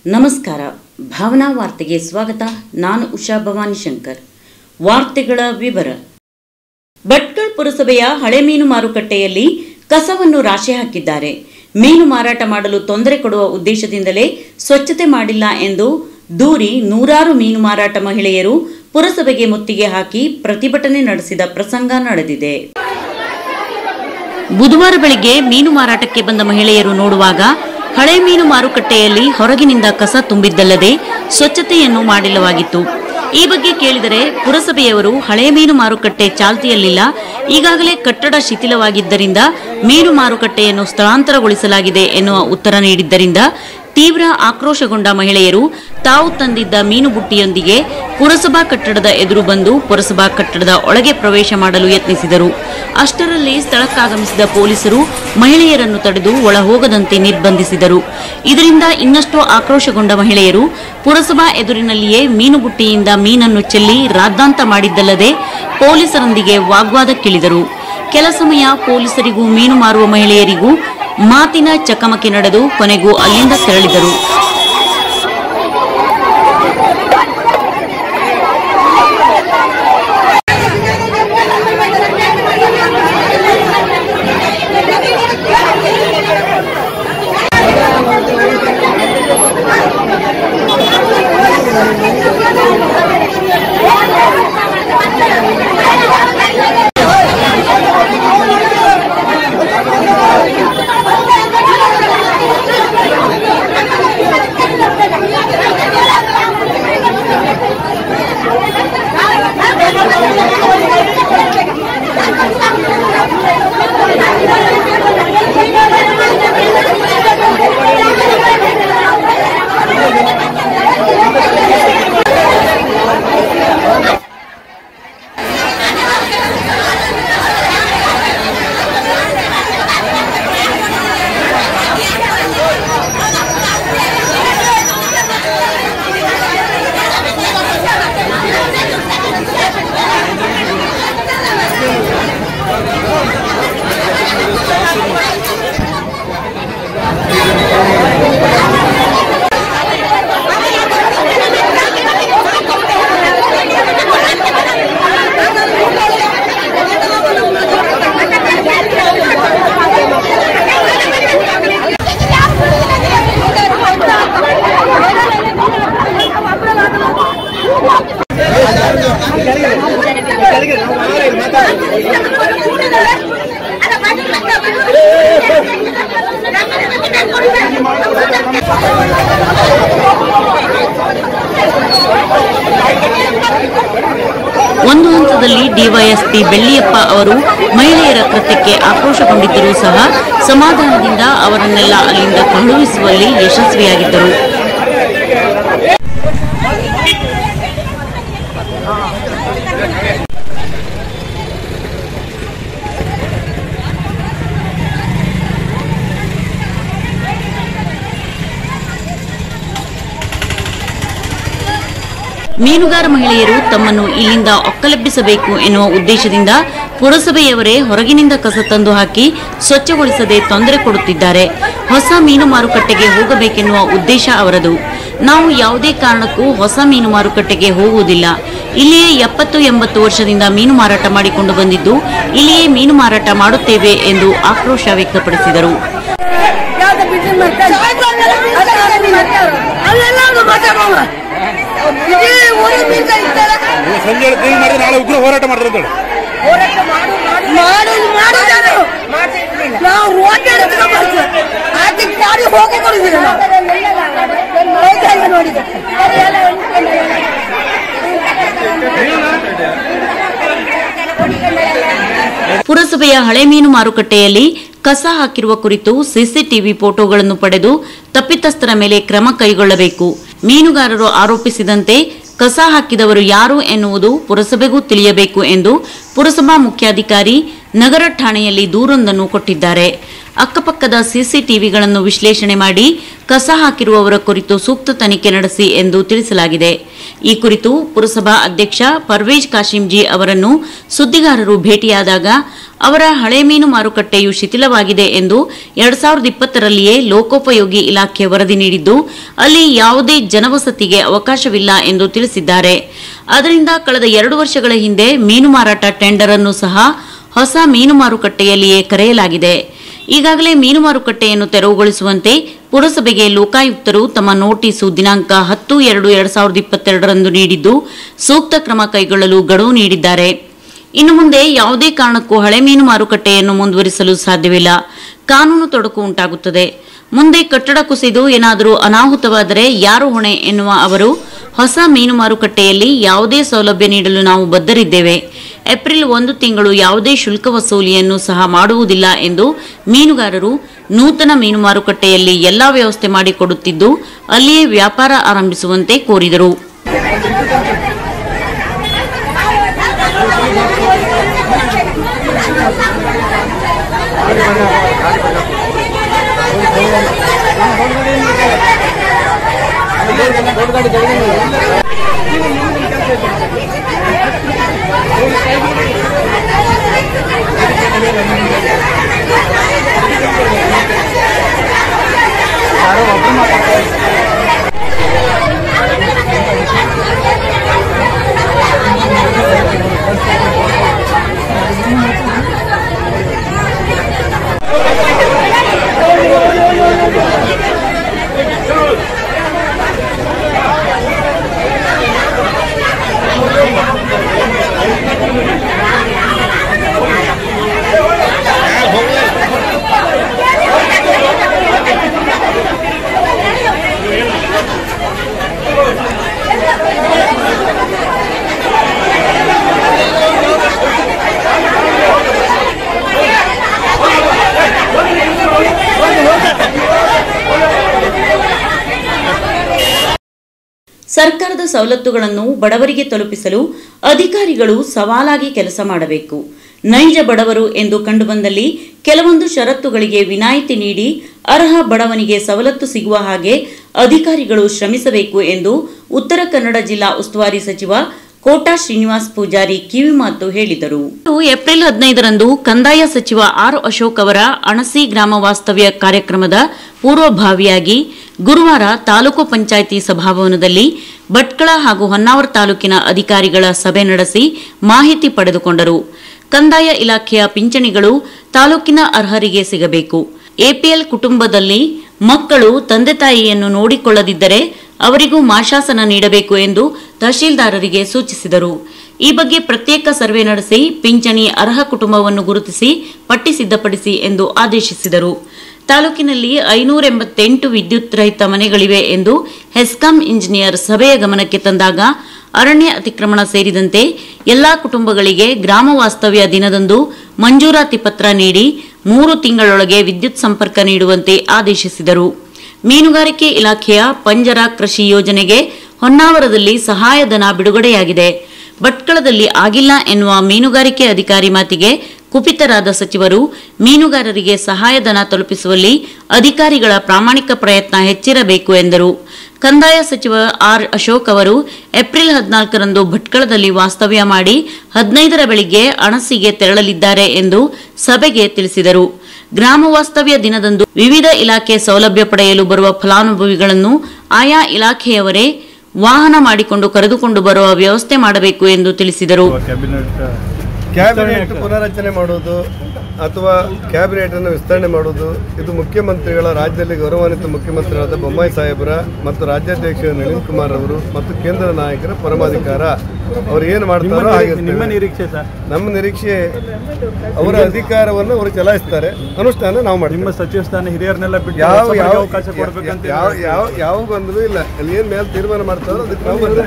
ನಮಸ್ಕಾರ ಭಾವನಾ ವಾರ್ತೆಗೆ ಸ್ವಾಗತ ನಾನು ಉಷಾ ಭವಾನಿ ಶಂಕರ್ ವಾರ್ತೆಗಳ ವಿವರ ಭಟ್ಕಳ ಪುರಸಭೆಯ ಹಳೆ ಮೀನು ಮಾರುಕಟ್ಟೆಯಲ್ಲಿ ಕಸವನ್ನು ರಾಶಿ ಹಾಕಿದ್ದಾರೆ ಮೀನು ಮಾರಾಟ ಮಾಡಲು ತೊಂದರೆ ಕೊಡುವ ಉದ್ದೇಶದಿಂದಲೇ ಸ್ವಚ್ಛತೆ ಮಾಡಿಲ್ಲ ಎಂದು ದೂರಿ ನೂರಾರು ಮೀನು ಮಾರಾಟ ಮಹಿಳೆಯರು ಪುರಸಭೆಗೆ ಮುತ್ತಿಗೆ ಹಾಕಿ ಪ್ರತಿಭಟನೆ ನಡೆಸಿದ ಪ್ರಸಂಗ ನಡೆದಿದೆ ಬುಧವಾರ ಬೆಳಿಗ್ಗೆ ಮೀನು ಮಾರಾಟಕ್ಕೆ ಬಂದ ಮಹಿಳೆಯರು ನೋಡುವಾಗ ಹಳೆ ಮೀನು ಮಾರುಕಟ್ಟೆಯಲ್ಲಿ ಹೊರಗಿನಿಂದ ಕಸ ತುಂಬಿದ್ದಲ್ಲದೆ ಸ್ವಚ್ಛತೆಯನ್ನು ಮಾಡಿಲ್ಲವಾಗಿತ್ತು ಈ ಬಗ್ಗೆ ಕೇಳಿದರೆ ಪುರಸಭೆಯವರು ಹಳೆ ಮೀನು ಮಾರುಕಟ್ಟೆ ಚಾಲ್ತಿಯಲ್ಲಿಲ್ಲ ಈಗಾಗಲೇ ಕಟ್ಟಡ ಶಿಥಿಲವಾಗಿದ್ದರಿಂದ ಮೀನು ಮಾರುಕಟ್ಟೆಯನ್ನು ಸ್ಥಳಾಂತರಗೊಳಿಸಲಾಗಿದೆ ಎನ್ನುವ ಉತ್ತರ ನೀಡಿದ್ದರಿಂದ ತೀವ್ರ ಆಕ್ರೋಶಗೊಂಡ ಮಹಿಳೆಯರು ತಾವು ತಂದಿದ್ದ ಮೀನು ಬುಟ್ಟಿಯೊಂದಿಗೆ ಪುರಸಭಾ ಕಟ್ಟಡದ ಎದುರು ಬಂದು ಪುರಸಭಾ ಕಟ್ಟಡದ ಒಳಗೆ ಪ್ರವೇಶ ಮಾಡಲು ಯತ್ನಿಸಿದರು ಅಷ್ಟರಲ್ಲಿ ಸ್ಥಳಕ್ಕಾಗಮಿಸಿದ ಪೊಲೀಸರು ಮಹಿಳೆಯರನ್ನು ತಡೆದು ಒಳ ಹೋಗದಂತೆ ನಿರ್ಬಂಧಿಸಿದರು ಇದರಿಂದ ಇನ್ನಷ್ಟು ಆಕ್ರೋಶಗೊಂಡ ಮಹಿಳೆಯರು ಪುರಸಭಾ ಎದುರಿನಲ್ಲಿಯೇ ಮೀನು ಬುಟ್ಟಿಯಿಂದ ಮೀನನ್ನು ಚೆಲ್ಲಿ ರಾದ್ದಾಂತ ಮಾಡಿದ್ದಲ್ಲದೆ ಪೊಲೀಸರೊಂದಿಗೆ ವಾಗ್ವಾದಕ್ಕಿಳಿದರು ಕೆಲ ಸಮಯ ಪೊಲೀಸರಿಗೂ ಮೀನು ಮಾರುವ ಮಹಿಳೆಯರಿಗೂ ಮಾತಿನ ಚಕಮಕಿ ನಡೆದು ಕೊನೆಗೂ ಅಲ್ಲಿಂದ ತೆರಳಿದರು ಒಂದು ಹಂತದಲ್ಲಿ ಡಿವೈಎಸ್ಪಿ ಬೆಳ್ಳಿಯಪ್ಪ ಅವರು ಮಹಿಳೆಯರ ಕೃತ್ಯಕ್ಕೆ ಆಕ್ರೋಶಗೊಂಡಿದ್ದರೂ ಸಹ ಸಮಾಧಾನದಿಂದ ಅವರನ್ನೆಲ್ಲ ಅಲ್ಲಿಂದ ಕಳುಹಿಸುವಲ್ಲಿ ಯಶಸ್ವಿಯಾಗಿದ್ದರು ಮೀನುಗಾರ ಮಹಿಳೆಯರು ತಮ್ಮನ್ನು ಇಲ್ಲಿಂದ ಒಕ್ಕಲೆಬ್ಬಿಸಬೇಕು ಎನ್ನುವ ಉದ್ದೇಶದಿಂದ ಪುರಸಭೆಯವರೇ ಹೊರಗಿನಿಂದ ಕಸ ತಂದು ಹಾಕಿ ಸ್ವಚ್ಛಗೊಳಿಸದೆ ತೊಂದರೆ ಕೊಡುತ್ತಿದ್ದಾರೆ ಹೊಸ ಮೀನು ಮಾರುಕಟ್ಟೆಗೆ ಹೋಗಬೇಕೆನ್ನುವ ಉದ್ದೇಶ ಅವರದು ನಾವು ಯಾವುದೇ ಕಾರಣಕ್ಕೂ ಹೊಸ ಮೀನು ಮಾರುಕಟ್ಟೆಗೆ ಹೋಗುವುದಿಲ್ಲ ಇಲ್ಲಿಯೇ ಎಪ್ಪತ್ತು ಎಂಬತ್ತು ವರ್ಷದಿಂದ ಮೀನು ಮಾರಾಟ ಮಾಡಿಕೊಂಡು ಬಂದಿದ್ದು ಇಲ್ಲಿಯೇ ಮೀನು ಮಾರಾಟ ಮಾಡುತ್ತೇವೆ ಎಂದು ಆಕ್ರೋಶ ವ್ಯಕ್ತಪಡಿಸಿದರು ಯಾವ್ದು ಬಿಲ್ಡಿಂಗ್ ಮಾಡ್ತಾರೆ ಅಲ್ಲೆಲ್ಲ ಮಾತಾಡೋಣ ಇಡೀ ಊರಿಗೆ ಬೀಗ ಇರ್ತಾರೆ ಸಂಜೆ ಕ್ಲೀನ್ ಮಾಡಿದ್ರೆ ನಾಳೆ ಉಗ್ರ ಹೋರಾಟ ಮಾಡ್ತಾರೆ ಅಂತೇಳಿ ಮಾಡೋದು ಮಾಡೋದಾರು ನಾವು ರೋಡ್ ಬರ್ತೀವಿ ಆಚೆಗೆ ಗಾಡಿ ಹೋಗಿ ಕೊಡುದಿಲ್ಲ ನಾವು ಹೋಗಿ ನೋಡಿದೆ ಪುರಸಭೆಯ ಹಳೆ ಮೀನು ಮಾರುಕಟ್ಟೆಯಲ್ಲಿ ಕಸ ಹಾಕಿರುವ ಕುರಿತು ಸಿಸಿಟಿವಿ ಫೋಟೋಗಳನ್ನು ಪಡೆದು ತಪ್ಪಿತಸ್ಥರ ಮೇಲೆ ಕ್ರಮ ಕೈಗೊಳ್ಳಬೇಕು ಮೀನುಗಾರರು ಆರೋಪಿಸಿದಂತೆ ಕಸ ಹಾಕಿದವರು ಯಾರು ಎನ್ನುವುದು ಪುರಸಭೆಗೂ ತಿಳಿಯಬೇಕು ಎಂದು ಪುರಸಭಾ ಮುಖ್ಯಾಧಿಕಾರಿ ನಗರ ಠಾಣೆಯಲ್ಲಿ ದೂರೊಂದನ್ನು ಕೊಟ್ಟಿದ್ದಾರೆ ಅಕ್ಕಪಕ್ಕದ ಸಿಸಿಟಿವಿಗಳನ್ನು ವಿಶ್ಲೇಷಣೆ ಮಾಡಿ ಕಸ ಹಾಕಿರುವವರ ಕುರಿತು ಸೂಕ್ತ ತನಿಖೆ ನಡೆಸಿ ಎಂದು ತಿಳಿಸಲಾಗಿದೆ ಈ ಕುರಿತು ಪುರಸಭಾ ಅಧ್ಯಕ್ಷ ಪರ್ವೇಜ್ ಕಾಶಿಂಜಿ ಅವರನ್ನು ಸುದ್ದಿಗಾರರು ಭೇಟಿಯಾದಾಗ ಅವರ ಹಳೆ ಮೀನು ಮಾರುಕಟ್ಟೆಯು ಶಿಥಿಲವಾಗಿದೆ ಎಂದು ಎರಡ್ ಸಾವಿರದ ಇಪ್ಪತ್ತರಲ್ಲಿಯೇ ಲೋಕೋಪಯೋಗಿ ಇಲಾಖೆ ವರದಿ ನೀಡಿದ್ದು ಅಲ್ಲಿ ಯಾವುದೇ ಜನವಸತಿಗೆ ಅವಕಾಶವಿಲ್ಲ ಎಂದು ತಿಳಿಸಿದ್ದಾರೆ ಅದರಿಂದ ಕಳೆದ ಎರಡು ವರ್ಷಗಳ ಹಿಂದೆ ಮೀನು ಮಾರಾಟ ಟೆಂಡರ್ ಅನ್ನು ಸಹ ಹೊಸ ಮೀನು ಮಾರುಕಟ್ಟೆಯಲ್ಲಿಯೇ ಕರೆಯಲಾಗಿದೆ ಈಗಾಗಲೇ ಮೀನು ಮಾರುಕಟ್ಟೆಯನ್ನು ತೆರವುಗೊಳಿಸುವಂತೆ ಪುರಸಭೆಗೆ ಲೋಕಾಯುಕ್ತರು ತಮ್ಮ ನೋಟಿಸು ದಿನಾಂಕ ಹತ್ತು ಎರಡು ಎರಡ್ ಸಾವಿರದ ಇಪ್ಪತ್ತೆರಡರಂದು ನೀಡಿದ್ದು ಸೂಕ್ತ ಕ್ರಮ ಕೈಗೊಳ್ಳಲು ಗಡುವು ನೀಡಿದ್ದಾರೆ ಇನ್ನು ಮುಂದೆ ಯಾವುದೇ ಕಾರಣಕ್ಕೂ ಹಳೆ ಮೀನು ಮಾರುಕಟ್ಟೆಯನ್ನು ಮುಂದುವರಿಸಲು ಸಾಧ್ಯವಿಲ್ಲ ಕಾನೂನು ತೊಡಕು ಉಂಟಾಗುತ್ತದೆ ಮುಂದೆ ಕಟ್ಟಡ ಕುಸಿದು ಏನಾದರೂ ಅನಾಹುತವಾದರೆ ಯಾರು ಹೊಣೆ ಎನ್ನುವ ಅವರು ಹೊಸ ಮೀನು ಮಾರುಕಟ್ಟೆಯಲ್ಲಿ ಯಾವುದೇ ಸೌಲಭ್ಯ ನೀಡಲು ನಾವು ಬದ್ಧರಿದ್ದೇವೆ ಏಪ್ರಿಲ್ ಒಂದು ತಿಂಗಳು ಯಾವುದೇ ಶುಲ್ಕ ವಸೂಲಿಯನ್ನು ಸಹ ಮಾಡುವುದಿಲ್ಲ ಎಂದು ಮೀನುಗಾರರು ನೂತನ ಮೀನು ಮಾರುಕಟ್ಟೆಯಲ್ಲಿ ಎಲ್ಲಾ ವ್ಯವಸ್ಥೆ ಮಾಡಿಕೊಡುತ್ತಿದ್ದು ಅಲ್ಲಿಯೇ ವ್ಯಾಪಾರ ಆರಂಭಿಸುವಂತೆ ಕೋರಿದರು ಸರ್ಕಾರದ ಸವಲತ್ತುಗಳನ್ನು ಬಡವರಿಗೆ ತಲುಪಿಸಲು ಅಧಿಕಾರಿಗಳು ಸವಾಲಾಗಿ ಕೆಲಸ ಮಾಡಬೇಕು ನೈಜ ಬಡವರು ಎಂದು ಕಂಡುಬಂದಲ್ಲಿ ಕೆಲವೊಂದು ಷರತ್ತುಗಳಿಗೆ ವಿನಾಯಿತಿ ನೀಡಿ ಅರ್ಹ ಬಡವನಿಗೆ ಸವಲತ್ತು ಸಿಗುವ ಹಾಗೆ ಅಧಿಕಾರಿಗಳು ಶ್ರಮಿಸಬೇಕು ಎಂದು ಉತ್ತರ ಕನ್ನಡ ಜಿಲ್ಲಾ ಉಸ್ತುವಾರಿ ಸಚಿವ ಕೋಟಾ ಶ್ರೀನಿವಾಸ್ ಪೂಜಾರಿ ಕಿವಿಮಾತು ಹೇಳಿದರು ಏಪ್ರಿಲ್ ಹದಿನೈದರಂದು ಕಂದಾಯ ಸಚಿವ ಆರ್ ಅಶೋಕ್ ಅವರ ಅಣಸಿ ಗ್ರಾಮ ವಾಸ್ತವ್ಯ ಕಾರ್ಯಕ್ರಮದ ಪೂರ್ವಭಾವಿಯಾಗಿ ಗುರುವಾರ ತಾಲೂಕು ಪಂಚಾಯಿತಿ ಸಭಾಭವನದಲ್ಲಿ ಭಟ್ಕಳ ಹಾಗೂ ಹೊನ್ನಾವರ ತಾಲೂಕಿನ ಅಧಿಕಾರಿಗಳ ಸಭೆ ನಡೆಸಿ ಮಾಹಿತಿ ಪಡೆದುಕೊಂಡರು ಕಂದಾಯ ಇಲಾಖೆಯ ಪಿಂಚಣಿಗಳು ತಾಲೂಕಿನ ಅರ್ಹರಿಗೆ ಸಿಗಬೇಕು ಎಪಿಎಲ್ ಕುಟುಂಬದಲ್ಲಿ ಮಕ್ಕಳು ತಂದೆ ತಾಯಿಯನ್ನು ನೋಡಿಕೊಳ್ಳದಿದ್ದರೆ ಅವರಿಗೂ ಮಾಶಾಸನ ನೀಡಬೇಕು ಎಂದು ತಹಶೀಲ್ದಾರರಿಗೆ ಸೂಚಿಸಿದರು ಈ ಬಗ್ಗೆ ಪ್ರತ್ಯೇಕ ಸರ್ವೆ ನಡೆಸಿ ಪಿಂಚಣಿ ಅರ್ಹ ಕುಟುಂಬವನ್ನು ಗುರುತಿಸಿ ಪಟ್ಟಿ ಸಿದ್ಧಪಡಿಸಿ ಎಂದು ಆದೇಶಿಸಿದರು ತಾಲೂಕಿನಲ್ಲಿ ಐನೂರ ಎಂಬತ್ತೆಂಟು ವಿದ್ಯುತ್ ರಹಿತ ಮನೆಗಳಿವೆ ಎಂದು ಹೆಸ್ಕಾಂ ಇಂಜಿನಿಯರ್ ಸಭೆಯ ಗಮನಕ್ಕೆ ತಂದಾಗ ಅರಣ್ಯ ಅತಿಕ್ರಮಣ ಸೇರಿದಂತೆ ಎಲ್ಲಾ ಕುಟುಂಬಗಳಿಗೆ ಗ್ರಾಮ ವಾಸ್ತವ್ಯ ದಿನದಂದು ಮಂಜೂರಾತಿ ಪತ್ರ ನೀಡಿ ಮೂರು ತಿಂಗಳೊಳಗೆ ವಿದ್ಯುತ್ ಸಂಪರ್ಕ ನೀಡುವಂತೆ ಆದೇಶಿಸಿದರು ಮೀನುಗಾರಿಕೆ ಇಲಾಖೆಯ ಪಂಜರ ಕೃಷಿ ಯೋಜನೆಗೆ ಹೊನ್ನಾವರದಲ್ಲಿ ಸಹಾಯಧನ ಬಿಡುಗಡೆಯಾಗಿದೆ ಭಟ್ಕಳದಲ್ಲಿ ಆಗಿಲ್ಲ ಎನ್ನುವ ಮೀನುಗಾರಿಕೆ ಅಧಿಕಾರಿ ಮಾತಿಗೆ ಕುಪಿತರಾದ ಸಚಿವರು ಮೀನುಗಾರರಿಗೆ ಸಹಾಯಧನ ತಲುಪಿಸುವಲ್ಲಿ ಅಧಿಕಾರಿಗಳ ಪ್ರಾಮಾಣಿಕ ಪ್ರಯತ್ನ ಹೆಚ್ಚಿರಬೇಕು ಎಂದರು ಕಂದಾಯ ಸಚಿವ ಆರ್ ಅಶೋಕ್ ಅವರು ಏಪ್ರಿಲ್ ಹದಿನಾಲ್ಕರಂದು ಭಟ್ಕಳದಲ್ಲಿ ವಾಸ್ತವ್ಯ ಮಾಡಿ ಹದಿನೈದರ ಬೆಳಿಗ್ಗೆ ಅಣಸಿಗೆ ತೆರಳಲಿದ್ದಾರೆ ಎಂದು ಸಭೆಗೆ ತಿಳಿಸಿದರು ಗ್ರಾಮ ವಾಸ್ತವ್ಯ ದಿನದಂದು ವಿವಿಧ ಇಲಾಖೆ ಸೌಲಭ್ಯ ಪಡೆಯಲು ಬರುವ ಫಲಾನುಭವಿಗಳನ್ನು ಆಯಾ ಇಲಾಖೆಯವರೇ ವಾಹನ ಮಾಡಿಕೊಂಡು ಕರೆದುಕೊಂಡು ಬರುವ ವ್ಯವಸ್ಥೆ ಮಾಡಬೇಕು ಎಂದು ತಿಳಿಸಿದರು ಕ್ಯಾಬಿನೆಟ್ ಕ್ಯಾಬಿನೆಟ್ ಪುನರಚನೆ ಮಾಡೋದು ಅಥವಾ ಕ್ಯಾಬಿನೆಟನ್ನು ವಿಸ್ತರಣೆ ಮಾಡೋದು ಇದು ಮುಖ್ಯಮಂತ್ರಿಗಳ ರಾಜ್ಯದಲ್ಲಿ ಗೌರವಾನ್ವಿತ ಮುಖ್ಯಮಂತ್ರಿಗಳಾದ ಬೊಮ್ಮಾಯಿ ಸಾಹೇಬರ ಮತ್ತು ರಾಜ್ಯಾಧ್ಯಕ್ಷ ನಳಿನ್ ಕುಮಾರ್ ಅವರು ಮತ್ತು ಕೇಂದ್ರ ನಾಯಕರ ಪರಮಾಧಿಕಾರ ಅವ್ರು ಏನು ಮಾಡ್ತಾರೋ ಹಾಗೆ ನಿಮ್ಮ ನಿರೀಕ್ಷೆ ಸರ್ ನಮ್ಮ ನಿರೀಕ್ಷೆ ಅವರ ಅಧಿಕಾರವನ್ನು ಅವರು ಚಲಾಯಿಸ್ತಾರೆ ಅನುಷ್ಠಾನ ನಾವು ಮಾಡ್ತೀವಿ ನಿಮ್ಮ ಸಚಿವ ಸ್ಥಾನ ಹಿರಿಯರನ್ನೆಲ್ಲ ಬಿಟ್ಟು ಯಾವ ಹೊಸಬರಿಗೆ ಯಾವ ಅವಕಾಶ ಕೊಡ್ಬೇಕಂತ ಯಾವ ಯಾವ ಯಾವ ಬಂದರೂ ಇಲ್ಲ ಅಲ್ಲಿ ಏನು ಮೇಲೆ ತೀರ್ಮಾನ ಮಾಡ್ತಾರೋ ಅದಕ್ಕೆ ನಾವು ಬರ್ತೀವಿ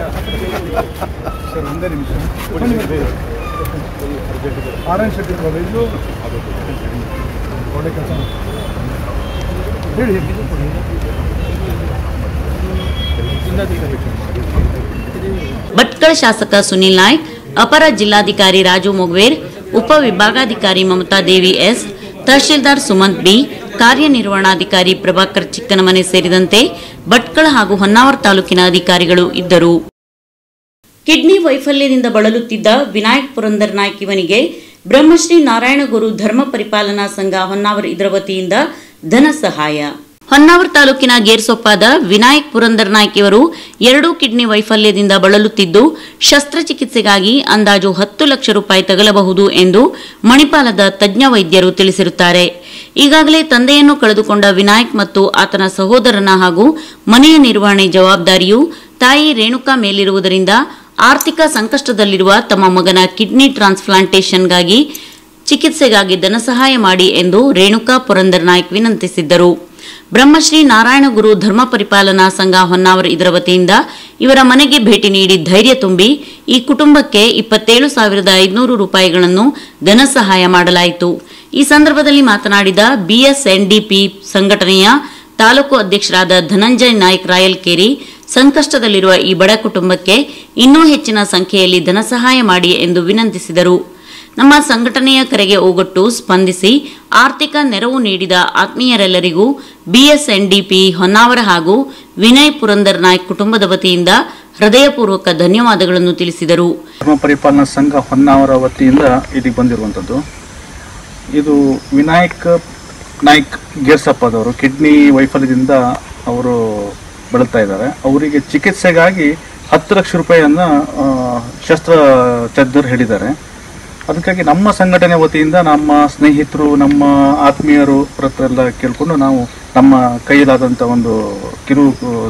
ಸರ್ ಒಂದೇ ನಿಮಿಷ ಆರ್ ಎನ್ ಶೆಟ್ಟಿ ಕಾಲೇಜು ಒಳ್ಳೆ ಕೆಲಸ ಹೇಳಿ ಭಟ್ಕಳ ಶಾಸಕ ಸುನಿಲ್ ನಾಯ್ಕ್ ಅಪರ ಜಿಲ್ಲಾಧಿಕಾರಿ ರಾಜು ಮೊಗ್ವೇರ್ ಉಪ ವಿಭಾಗಾಧಿಕಾರಿ ಮಮತಾ ದೇವಿ ಎಸ್ ತಹಶೀಲ್ದಾರ್ ಸುಮಂತ್ ಬಿ ಕಾರ್ಯನಿರ್ವಹಣಾಧಿಕಾರಿ ಪ್ರಭಾಕರ್ ಚಿಕ್ಕನಮನೆ ಸೇರಿದಂತೆ ಭಟ್ಕಳ ಹಾಗೂ ಹೊನ್ನಾವರ ತಾಲೂಕಿನ ಅಧಿಕಾರಿಗಳು ಇದ್ದರು ಕಿಡ್ನಿ ವೈಫಲ್ಯದಿಂದ ಬಳಲುತ್ತಿದ್ದ ವಿನಾಯಕ್ ಪುರಂದರ್ ನಾಯ್ಕ್ ಇವನಿಗೆ ಬ್ರಹ್ಮಶ್ರೀ ನಾರಾಯಣಗುರು ಧರ್ಮ ಪರಿಪಾಲನಾ ಸಂಘ ಹೊನ್ನಾವರ ಇದರ ವತಿಯಿಂದ ಧನ ಸಹಾಯ ಹೊನ್ನಾವರ ತಾಲೂಕಿನ ಗೇರ್ಸೊಪ್ಪಾದ ವಿನಾಯಕ್ ಪುರಂದರ್ ನಾಯ್ಕ್ ಇವರು ಎರಡೂ ಕಿಡ್ನಿ ವೈಫಲ್ಯದಿಂದ ಬಳಲುತ್ತಿದ್ದು ಶಸ್ತ್ರಚಿಕಿತ್ಸೆಗಾಗಿ ಅಂದಾಜು ಹತ್ತು ಲಕ್ಷ ರೂಪಾಯಿ ತಗಲಬಹುದು ಎಂದು ಮಣಿಪಾಲದ ತಜ್ಞ ವೈದ್ಯರು ತಿಳಿಸಿರುತ್ತಾರೆ ಈಗಾಗಲೇ ತಂದೆಯನ್ನು ಕಳೆದುಕೊಂಡ ವಿನಾಯಕ್ ಮತ್ತು ಆತನ ಸಹೋದರನ ಹಾಗೂ ಮನೆಯ ನಿರ್ವಹಣೆ ಜವಾಬ್ದಾರಿಯು ತಾಯಿ ರೇಣುಕಾ ಮೇಲಿರುವುದರಿಂದ ಆರ್ಥಿಕ ಸಂಕಷ್ಟದಲ್ಲಿರುವ ತಮ್ಮ ಮಗನ ಕಿಡ್ನಿ ಟ್ರಾನ್ಸ್ಪ್ಲಾಂಟೇಷನ್ಗಾಗಿ ಚಿಕಿತ್ಸೆಗಾಗಿ ಧನಸಹಾಯ ಮಾಡಿ ಎಂದು ರೇಣುಕಾ ಪುರಂದರ್ ನಾಯ್ಕ್ ವಿನಂತಿಸಿದ್ದರು ಬ್ರಹ್ಮಶ್ರೀ ನಾರಾಯಣಗುರು ಧರ್ಮ ಪರಿಪಾಲನಾ ಸಂಘ ಹೊನ್ನಾವರ ಇದರ ವತಿಯಿಂದ ಇವರ ಮನೆಗೆ ಭೇಟಿ ನೀಡಿ ಧೈರ್ಯ ತುಂಬಿ ಈ ಕುಟುಂಬಕ್ಕೆ ಇಪ್ಪತ್ತೇಳು ಸಾವಿರದ ಐದುನೂರು ರೂಪಾಯಿಗಳನ್ನು ಧನ ಸಹಾಯ ಮಾಡಲಾಯಿತು ಈ ಸಂದರ್ಭದಲ್ಲಿ ಮಾತನಾಡಿದ ಬಿಎಸ್ಎನ್ಡಿಪಿ ಸಂಘಟನೆಯ ತಾಲೂಕು ಅಧ್ಯಕ್ಷರಾದ ಧನಂಜಯ್ ನಾಯ್ಕ್ ರಾಯಲ್ಕೇರಿ ಸಂಕಷ್ಟದಲ್ಲಿರುವ ಈ ಬಡ ಕುಟುಂಬಕ್ಕೆ ಇನ್ನೂ ಹೆಚ್ಚಿನ ಸಂಖ್ಯೆಯಲ್ಲಿ ಧನ ಸಹಾಯ ಮಾಡಿ ಎಂದು ವಿನಂತಿಸಿದರು ನಮ್ಮ ಸಂಘಟನೆಯ ಕರೆಗೆ ಓಗೊಟ್ಟು ಸ್ಪಂದಿಸಿ ಆರ್ಥಿಕ ನೆರವು ನೀಡಿದ ಆತ್ಮೀಯರೆಲ್ಲರಿಗೂ ಬಿಎಸ್ಎನ್ಡಿಪಿ ಹೊನ್ನಾವರ ಹಾಗೂ ವಿನಯ್ ಪುರಂದರ್ ನಾಯ್ಕ್ ಕುಟುಂಬದ ವತಿಯಿಂದ ಹೃದಯಪೂರ್ವಕ ಧನ್ಯವಾದಗಳನ್ನು ತಿಳಿಸಿದರು ಧರ್ಮ ಪರಿಪಾಲನಾ ಸಂಘ ಹೊನ್ನಾವರ ವತಿಯಿಂದ ಇಲ್ಲಿಗೆ ಬಂದಿರುವಂಥದ್ದು ಇದು ವಿನಾಯಕ್ ನಾಯ್ಕ್ ಗೇರ್ಸಪ್ಪದವರು ಕಿಡ್ನಿ ವೈಫಲ್ಯದಿಂದ ಅವರು ಬಳಲ್ತಾ ಇದ್ದಾರೆ ಅವರಿಗೆ ಚಿಕಿತ್ಸೆಗಾಗಿ ಹತ್ತು ಲಕ್ಷ ರೂಪಾಯಿಯನ್ನು ಶಸ್ತ್ರ ತಜ್ಞರು ಹೇಳಿದ್ದಾರೆ ಅದಕ್ಕಾಗಿ ನಮ್ಮ ಸಂಘಟನೆ ವತಿಯಿಂದ ನಮ್ಮ ಸ್ನೇಹಿತರು ನಮ್ಮ ಆತ್ಮೀಯರು ಹತ್ರ ಎಲ್ಲ ಕೇಳಿಕೊಂಡು ನಾವು ನಮ್ಮ ಕೈಲಾದಂಥ ಒಂದು ಕಿರು ಆ,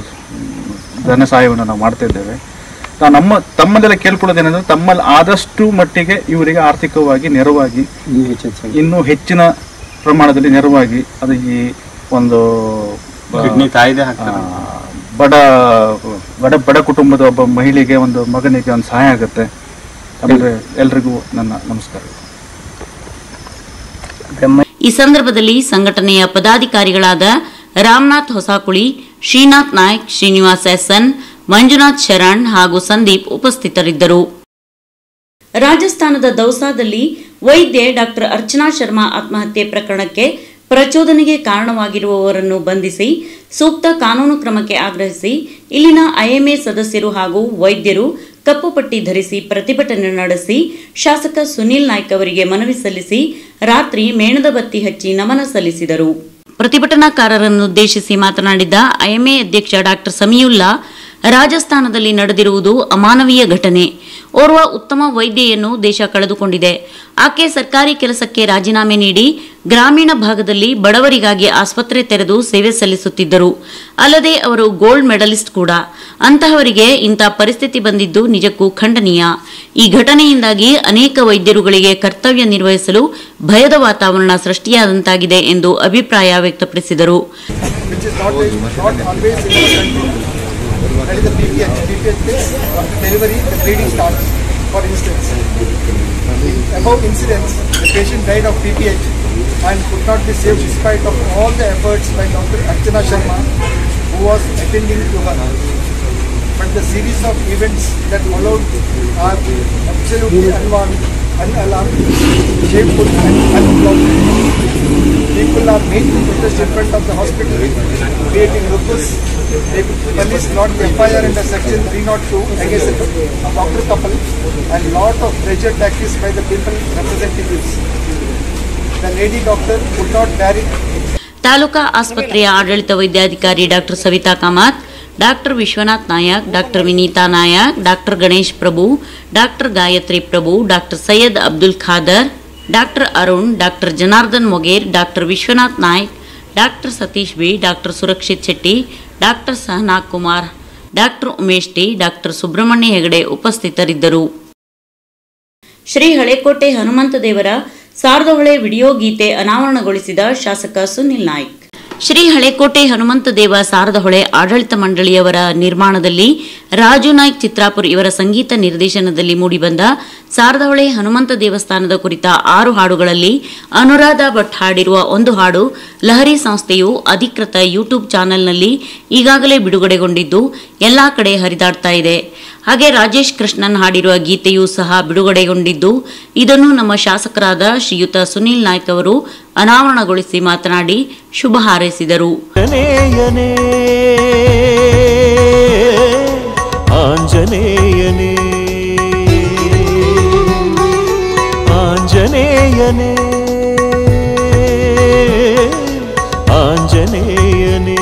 ಧನ ಸಹಾಯವನ್ನು ನಾವು ಮಾಡ್ತಾ ಇದ್ದೇವೆ ನಾವು ನಮ್ಮ ತಮ್ಮದೆಲ್ಲ ಕೇಳ್ಕೊಳ್ಳೋದೇನೆಂದ್ರೆ ತಮ್ಮಲ್ಲಿ ಆದಷ್ಟು ಮಟ್ಟಿಗೆ ಇವರಿಗೆ ಆರ್ಥಿಕವಾಗಿ ನೆರವಾಗಿ ಇನ್ನೂ ಹೆಚ್ಚಿನ ಪ್ರಮಾಣದಲ್ಲಿ ನೆರವಾಗಿ ಅದು ಈ ಒಂದು ಆ, ಬಡ ಬಡ ಬಡ ಕುಟುಂಬದ ಒಬ್ಬ ಮಹಿಳೆಗೆ ಒಂದು ಮಗನಿಗೆ ಒಂದು ಸಹಾಯ ಆಗುತ್ತೆ ಅಂದ್ರೆ ಎಲ್ರಿಗೂ ನನ್ನ ನಮಸ್ಕಾರ ಈ ಸಂದರ್ಭದಲ್ಲಿ ಸಂಘಟನೆಯ ಪದಾಧಿಕಾರಿಗಳಾದ ರಾಮನಾಥ್ ಹೊಸಾಕುಳಿ ಶ್ರೀನಾಥ್ ನಾಯ್ಕ್ ಶ್ರೀನಿವಾಸ್ ಎಸ್ಎನ್ ಮಂಜುನಾಥ್ ಶರಣ್ ಹಾಗೂ ಸಂದೀಪ್ ಉಪಸ್ಥಿತರಿದ್ದರು ರಾಜಸ್ಥಾನದ ದೌಸಾದಲ್ಲಿ ವೈದ್ಯೆ ಡಾಕ್ಟರ್ ಅರ್ಚನಾ ಶರ್ಮಾ ಆತ್ಮಹತ್ಯೆ ಪ್ರಕರಣಕ್ಕೆ ಪ್ರಚೋದನೆಗೆ ಕಾರಣವಾಗಿರುವವರನ್ನು ಬಂಧಿಸಿ ಸೂಕ್ತ ಕಾನೂನು ಕ್ರಮಕ್ಕೆ ಆಗ್ರಹಿಸಿ ಇಲ್ಲಿನ ಐಎಂಎ ಸದಸ್ಯರು ಹಾಗೂ ವೈದ್ಯರು ಕಪ್ಪು ಪಟ್ಟಿ ಧರಿಸಿ ಪ್ರತಿಭಟನೆ ನಡೆಸಿ ಶಾಸಕ ಸುನೀಲ್ ನಾಯ್ಕ್ ಅವರಿಗೆ ಮನವಿ ಸಲ್ಲಿಸಿ ರಾತ್ರಿ ಮೇಣದ ಬತ್ತಿ ಹಚ್ಚಿ ನಮನ ಸಲ್ಲಿಸಿದರು ಪ್ರತಿಭಟನಾಕಾರರನ್ನುದ್ದೇಶಿಸಿ ಮಾತನಾಡಿದ ಐಎಂಎ ಅಧ್ಯಕ್ಷ ಡಾಕ್ಟರ್ ಸಮೀಯುಲ್ಲಾ ರಾಜಸ್ಥಾನದಲ್ಲಿ ನಡೆದಿರುವುದು ಅಮಾನವೀಯ ಘಟನೆ ಓರ್ವ ಉತ್ತಮ ವೈದ್ಯೆಯನ್ನು ದೇಶ ಕಳೆದುಕೊಂಡಿದೆ ಆಕೆ ಸರ್ಕಾರಿ ಕೆಲಸಕ್ಕೆ ರಾಜೀನಾಮೆ ನೀಡಿ ಗ್ರಾಮೀಣ ಭಾಗದಲ್ಲಿ ಬಡವರಿಗಾಗಿ ಆಸ್ಪತ್ರೆ ತೆರೆದು ಸೇವೆ ಸಲ್ಲಿಸುತ್ತಿದ್ದರು ಅಲ್ಲದೆ ಅವರು ಗೋಲ್ಡ್ ಮೆಡಲಿಸ್ಟ್ ಕೂಡ ಅಂತಹವರಿಗೆ ಇಂಥ ಪರಿಸ್ಥಿತಿ ಬಂದಿದ್ದು ನಿಜಕ್ಕೂ ಖಂಡನೀಯ ಈ ಘಟನೆಯಿಂದಾಗಿ ಅನೇಕ ವೈದ್ಯರುಗಳಿಗೆ ಕರ್ತವ್ಯ ನಿರ್ವಹಿಸಲು ಭಯದ ವಾತಾವರಣ ಸೃಷ್ಟಿಯಾದಂತಾಗಿದೆ ಎಂದು ಅಭಿಪ್ರಾಯ ವ್ಯಕ್ತಪಡಿಸಿದರು which is not, not always in our country. That is the PPH. PPH means after delivery, the bleeding starts. For instance, in above incidents, the patient died of PPH and could not be saved despite of all the efforts by Dr. Archana Sharma, who was attending to her. But the series of events that followed are absolutely unwarranted, unalarming, shameful and unappropriate. People are made to protest in front of the hospital, creating ruckus. They police not the FIR under section 302 against a doctor couple and lot of pressure tactics by the people representatives. The lady doctor could not bear it taluka ಆಸ್ಪತ್ರೆಯ ಆಡಳಿತ ವೈದ್ಯಾಧಿಕಾರಿ doctor Savita Kamath doctor Vishwanath Nayak doctor Vineeta Nayak doctor Ganesh Prabhu doctor Gayatri Prabhu doctor Syed Abdul Khader doctor Arun doctor Janardhan Moger doctor Vishwanath Naik doctor Satish B doctor Surakshit Shetty doctor Sahana Kumar doctor Umesh T doctor Subrahmanya Hegde ಉಪಸ್ಥಿತರಿದ್ದರು ಶ್ರೀ ಹಳೆಕೋಟೆ ಹನುಮಂತ ದೇವರ ಸಾರ್ಧಹೊಳೆ video ಗೀತೆ ಅನಾವರಣಗೊಳಿಸಿದ ಶಾಸಕ ಸುನಿಲ್ ನಾಯ್ಕ್ ಶ್ರೀ ಹಳೆಕೋಟೆ ಹನುಮಂತ ದೇವ ಸಾರದಹೊಳೆ ಆಡಳಿತ ಮಂಡಳಿಯವರ ನಿರ್ಮಾಣದಲ್ಲಿ ರಾಜು ನಾಯ್ಕ್ ಚಿತ್ರಾಪುರ್ ಇವರ ಸಂಗೀತ ನಿರ್ದೇಶನದಲ್ಲಿ ಮೂಡಿಬಂದ ಸಾರದಹೊಳೆ ಹನುಮಂತ ದೇವಸ್ಥಾನದ ಕುರಿತ ಆರು ಹಾಡುಗಳಲ್ಲಿ ಅನುರಾಧ ಭಟ್ ಹಾಡಿರುವ ಒಂದು ಹಾಡು ಲಹರಿ ಸಂಸ್ಥೆಯು ಅಧಿಕೃತ ಯೂಟ್ಯೂಬ್ ಚಾನೆಲ್ನಲ್ಲಿ ಈಗಾಗಲೇ ಬಿಡುಗಡೆಗೊಂಡಿದ್ದು ಎಲ್ಲಾ ಕಡೆ ಹರಿದಾಡ್ತಾ ಇದೆ ಹಾಗೆ ರಾಜೇಶ್ ಕೃಷ್ಣನ್ ಹಾಡಿರುವ ಗೀತೆಯೂ ಸಹ ಬಿಡುಗಡೆಗೊಂಡಿದ್ದು ಇದನ್ನು ನಮ್ಮ ಶಾಸಕರಾದ ಶ್ರೀಯುತ ಸುನೀಲ್ ನಾಯ್ಕ್ ಅವರು ಅನಾವರಣಗೊಳಿಸಿ ಮಾತನಾಡಿ ಶುಭ ಹಾರೈಸಿದರು ಆಂಜನೇಯನೇ ಆಂಜನೇಯನೇ ಆಂಜನೇಯನೇ ಆಂಜನೇಯನೇ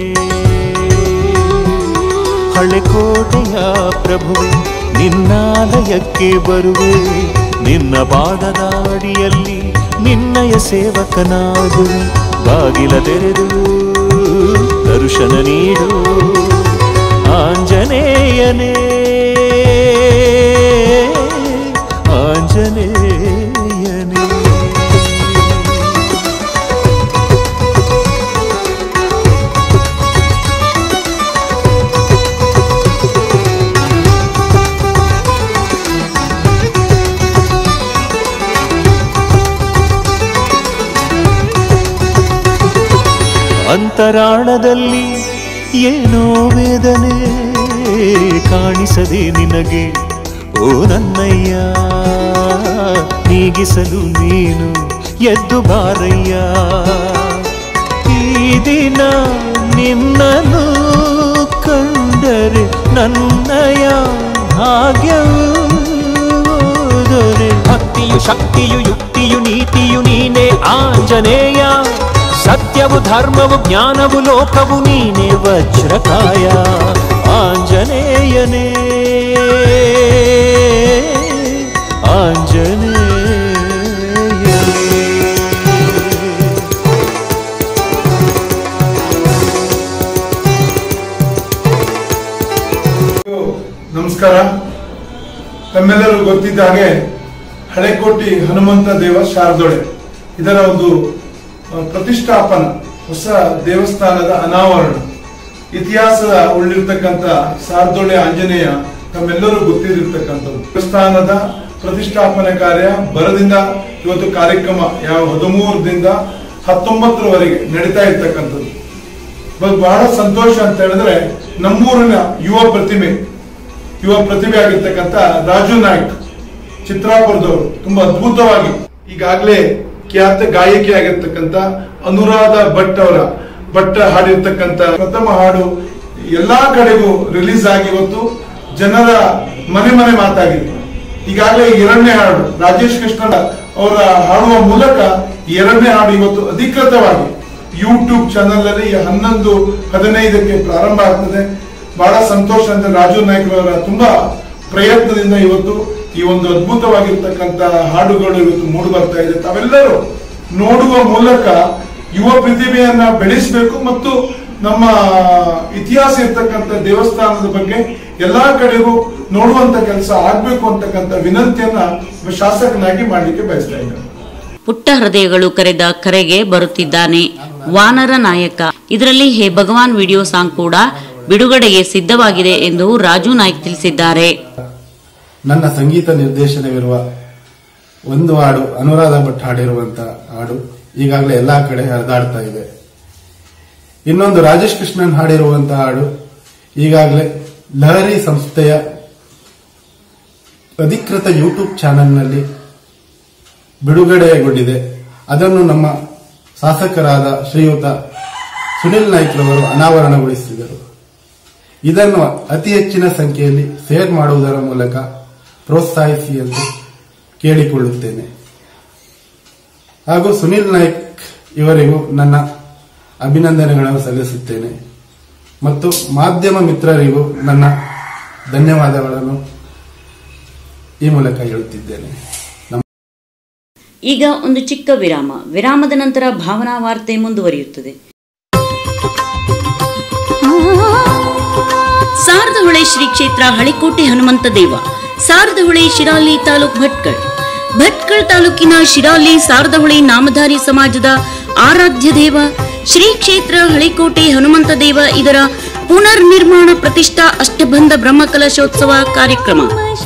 ಹಳೆಕೋಟೆಯ ಪ್ರಭುವೆ ನಿನ್ನಾಲಯಕ್ಕೆ ಬರುವೆ ನಿನ್ನ ಪಾದದ ಅಡಿಯಲ್ಲಿ ನಿನ್ನಯ ಸೇವಕನಾಗುವೆ ಬಾಗಿಲ ತೆರೆದು ದರ್ಶನ ನೀಡು ಆಂಜನೇಯನೇ ಆಂಜನೇಯನೇ ಅಂತರಾಳದಲ್ಲಿ ಏನೋ ವೇದನೆ ಕಾಣಿಸದೆ ನಿನಗೆ ಓ ನನ್ನಯ್ಯ ನೀಗಿಸಲು ನೀನು ಎದ್ದು ಬಾರಯ್ಯ ಈ ದಿನ ನಿನ್ನನ್ನು ಕಂಡರೆ ನನ್ನಯ ಭಾಗ್ಯವು ದೊರೆ ಭಕ್ತಿಯು ಶಕ್ತಿಯು ಯುಕ್ತಿಯು ನೀತಿಯು ನೀನೇ ಆಂಜನೇಯ ಸತ್ಯವು ಧರ್ಮವು ಜ್ಞಾನವು ಲೋಕವು ನೀನೇ ವಜ್ರಕಾಯ ಆಂಜನೇಯನೇ ಆಂಜನೇಯನೇ ನಮಸ್ಕಾರ ತಮ್ಮೆಲ್ಲರೂ ಗೊತ್ತಿದ್ದ ಹಾಗೆ ಹಳೆಕೋಟಿ ಹನುಮಂತ ದೇವ ಶಾರದೊಳೆ ಇದರ ಒಂದು ಆ, ಪ್ರತಿಷ್ಠಾಪನ ಹೊಸ ದೇವಸ್ಥಾನದ ಅನಾವರಣ ಇತಿಹಾಸದ ಉಳ್ಳಿರ್ತಕ್ಕಂಥ ಶಾರದೊಳೆ ಆಂಜನೇಯ ತಮ್ಮೆಲ್ಲರೂ ಗೊತ್ತಿರತಕ್ಕಂಥದ್ದು ದೇವಸ್ಥಾನದ ಪ್ರತಿಷ್ಠಾಪನೆ ಕಾರ್ಯ ಬರದಿಂದ ಇವತ್ತು ಕಾರ್ಯಕ್ರಮ ಯಾವ ಹದಿಮೂರರಿಂದ ಹತ್ತೊಂಬತ್ತರವರೆಗೆ ನಡೀತಾ ಇರ್ತಕ್ಕಂಥದ್ದು ಇವತ್ತು ಬಹಳ ಸಂತೋಷ ಅಂತ ಹೇಳಿದ್ರೆ ನಮ್ಮೂರಿನ ಯುವ ಪ್ರತಿಮೆ ಯುವ ಪ್ರತಿಭೆ ಆಗಿರ್ತಕ್ಕಂಥ ರಾಜು ನಾಯ್ಕ್ ಚಿತ್ರಾಪುರದವರು ತುಂಬಾ ಅದ್ಭುತವಾಗಿ ಈಗಾಗಲೇ ಖ್ಯಾತ ಗಾಯಕಿ ಆಗಿರ್ತಕ್ಕಂಥ ಅನುರಾಧ ಭಟ್ ಅವರ ಭಟ್ ಹಾಡಿರ್ತಕ್ಕಂಥ ಪ್ರಥಮ ಹಾಡು ಎಲ್ಲಾ ಕಡೆಗೂ ರಿಲೀಸ್ ಆಗಿ ಇವತ್ತು ಜನರ ಮನೆ ಮನೆ ಮಾತಾಗಿದೆ ಈಗಾಗಲೇ ಎರಡನೇ ಹಾಡು ರಾಜೇಶ್ ಕೃಷ್ಣ ಅವರ ಹಾಡುವ ಮೂಲಕ ಈ ಎರಡನೇ ಹಾಡು ಇವತ್ತು ಅಧಿಕೃತವಾಗಿ ಯೂಟ್ಯೂಬ್ ಚಾನೆಲ್ ಅಲ್ಲಿ ಹನ್ನೊಂದು ಹದಿನೈದಕ್ಕೆ ಪ್ರಾರಂಭ ಆಗ್ತದೆ ಬಹಳ ಸಂತೋಷ ಅಂತ ರಾಜು ನಾಯ್ಕ ಅವರ ತುಂಬಾ ಪ್ರಯತ್ನದಿಂದ ಇವತ್ತು ಈ ಒಂದು ಅದ್ಭುತವಾಗಿರ್ತಕ್ಕಂತ ಹಾಡುಗಳು ಇವತ್ತು ಮೂಡಿ ಬರ್ತಾ ಇದೆ ತಾವೆಲ್ಲರೂ ನೋಡುವ ಮೂಲಕ ಯುವ ಪ್ರತಿಭೆಯನ್ನ ಬೆಳೆಸಬೇಕು ಮತ್ತು ನಮ್ಮ ಇತಿಹಾಸ ಇರ್ತಕ್ಕಂಥ ದೇವಸ್ಥಾನದ ಬಗ್ಗೆ ಎಲ್ಲಾ ಕಡೆಗೂ ನೋಡುವಂತ ಕೆಲಸ ಆಗ್ಬೇಕು ಅಂತಕ್ಕಂಥ ವಿನಂತಿಯನ್ನ ಒಬ್ಬ ಶಾಸಕನಾಗಿ ಮಾಡ್ಲಿಕ್ಕೆ ಬಯಸ್ತಾ ಇದ್ದೇನೆ ಪುಟ್ಟ ಹೃದಯಗಳು ಕರೆದ ಕರೆಗೆ ಬರುತ್ತಿದ್ದಾನೆ ವಾನರ ನಾಯಕ ಇದರಲ್ಲಿ ಹೇ ಭಗವಾನ್ ವಿಡಿಯೋ ಸಾಂಗ್ ಕೂಡ ಬಿಡುಗಡೆಗೆ ಸಿದ್ಧವಾಗಿದೆ ಎಂದು ರಾಜು ನಾಯ್ಕ್ ತಿಳಿಸಿದ್ದಾರೆ ನನ್ನ ಸಂಗೀತ ನಿರ್ದೇಶನವಿರುವ ಒಂದು ಹಾಡು ಅನುರಾಧ ಭಟ್ ಹಾಡಿರುವಂತ ಹಾಡು ಈಗಾಗಲೇ ಎಲ್ಲಾ ಕಡೆ ಹರಿದಾಡ್ತಾ ಇದೆ ಇನ್ನೊಂದು ರಾಜೇಶ್ ಕೃಷ್ಣನ್ ಹಾಡಿರುವಂತಹ ಹಾಡು ಈಗಾಗಲೇ ಲಹರಿ ಸಂಸ್ಥೆಯ ಅಧಿಕೃತ ಯೂಟ್ಯೂಬ್ ಚಾನೆಲ್ನಲ್ಲಿ ಬಿಡುಗಡೆಗೊಂಡಿದೆ ಅದನ್ನು ನಮ್ಮ ಶಾಸಕರಾದ ಶ್ರೀಯುತ ಸುನಿಲ್ ನಾಯ್ಕ್ರವರು ಅನಾವರಣಗೊಳಿಸಿದರು ಇದನ್ನು ಅತಿ ಹೆಚ್ಚಿನ ಸಂಖ್ಯೆಯಲ್ಲಿ ಶೇರ್ ಮಾಡುವುದರ ಮೂಲಕ ಪ್ರೋತ್ಸಾಹಿಸಿ ಎಂದು ಕೇಳಿಕೊಳ್ಳುತ್ತೇನೆ ಹಾಗೂ ಸುನಿಲ್ ನಾಯ್ಕ್ ಇವರಿಗೂ ನನ್ನ ಅಭಿನಂದನೆಗಳನ್ನು ಸಲ್ಲಿಸುತ್ತೇನೆ ಮತ್ತು ಮಾಧ್ಯಮ ಮಿತ್ರರಿಗೂ ನನ್ನ ಧನ್ಯವಾದಗಳನ್ನು ಈ ಮೂಲಕ ಹೇಳುತ್ತಿದ್ದೇನೆ ಈಗ ಒಂದು ಚಿಕ್ಕ ವಿರಾಮ ವಿರಾಮದ ನಂತರ ಭಾವನಾ ವಾರ್ತೆ ಮುಂದುವರಿಯುತ್ತದೆ ಸಾರದಹೊಳೆ ಶ್ರೀ ಕ್ಷೇತ್ರ ಹಳೆಕೋಟೆ ಹನುಮಂತ ದೇವ ಸಾರದಹೊಳೆ ಶಿರಾಲಿ ತಾಲೂಕ್ ಭಟ್ಕಳ್ ಭಟ್ಕಳ್ ತಾಲೂಕಿನ ಶಿರಾಲಿ ಸಾರದಹೊಳೆ ನಾಮಧಾರಿ ಸಮಾಜದ ಆರಾಧ್ಯ ದೇವ ಶ್ರೀ ಕ್ಷೇತ್ರ ಹಳಿಕೋಟೆ ಹನುಮಂತ ದೇವ ಇದರ ಪುನರ್ ನಿರ್ಮಾಣ ಪ್ರತಿಷ್ಠಾ ಅಷ್ಟಬಂಧ ಬ್ರಹ್ಮಕಲಶೋತ್ಸವ ಕಾರ್ಯಕ್ರಮ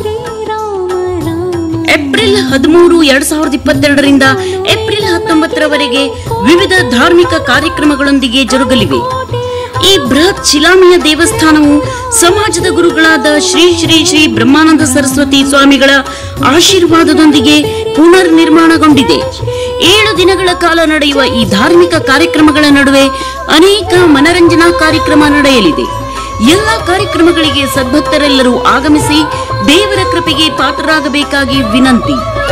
ಏಪ್ರಿಲ್ ಹದಿಮೂರು ಎರಡ್ ಸಾವಿರದ ಇಪ್ಪತ್ತೆರಡರಿಂದ ಏಪ್ರಿಲ್ ಹತ್ತೊಂಬತ್ತರವರೆಗೆ ವಿವಿಧ ಧಾರ್ಮಿಕ ಕಾರ್ಯಕ್ರಮಗಳೊಂದಿಗೆ ಜರುಗಲಿವೆ ಈ ಬೃಹತ್ ಶಿಲಾಮಯ ದೇವಸ್ಥಾನವು ಸಮಾಜದ ಗುರುಗಳಾದ ಶ್ರೀ ಶ್ರೀ ಶ್ರೀ ಬ್ರಹ್ಮಾನಂದ ಸರಸ್ವತಿ ಸ್ವಾಮಿಗಳ ಆಶೀರ್ವಾದದೊಂದಿಗೆ ಪುನರ್ ನಿರ್ಮಾಣಗೊಂಡಿದೆ ಏಳು ದಿನಗಳ ಕಾಲ ನಡೆಯುವ ಈ ಧಾರ್ಮಿಕ ಕಾರ್ಯಕ್ರಮಗಳ ನಡುವೆ ಅನೇಕ ಮನರಂಜನಾ ಕಾರ್ಯಕ್ರಮ ನಡೆಯಲಿದೆ ಎಲ್ಲ ಕಾರ್ಯಕ್ರಮಗಳಿಗೆ ಸದ್ಭಕ್ತರೆಲ್ಲರೂ ಆಗಮಿಸಿ ದೇವರ ಕೃಪೆಗೆ ಪಾತ್ರರಾಗಬೇಕಾಗಿ ವಿನಂತಿ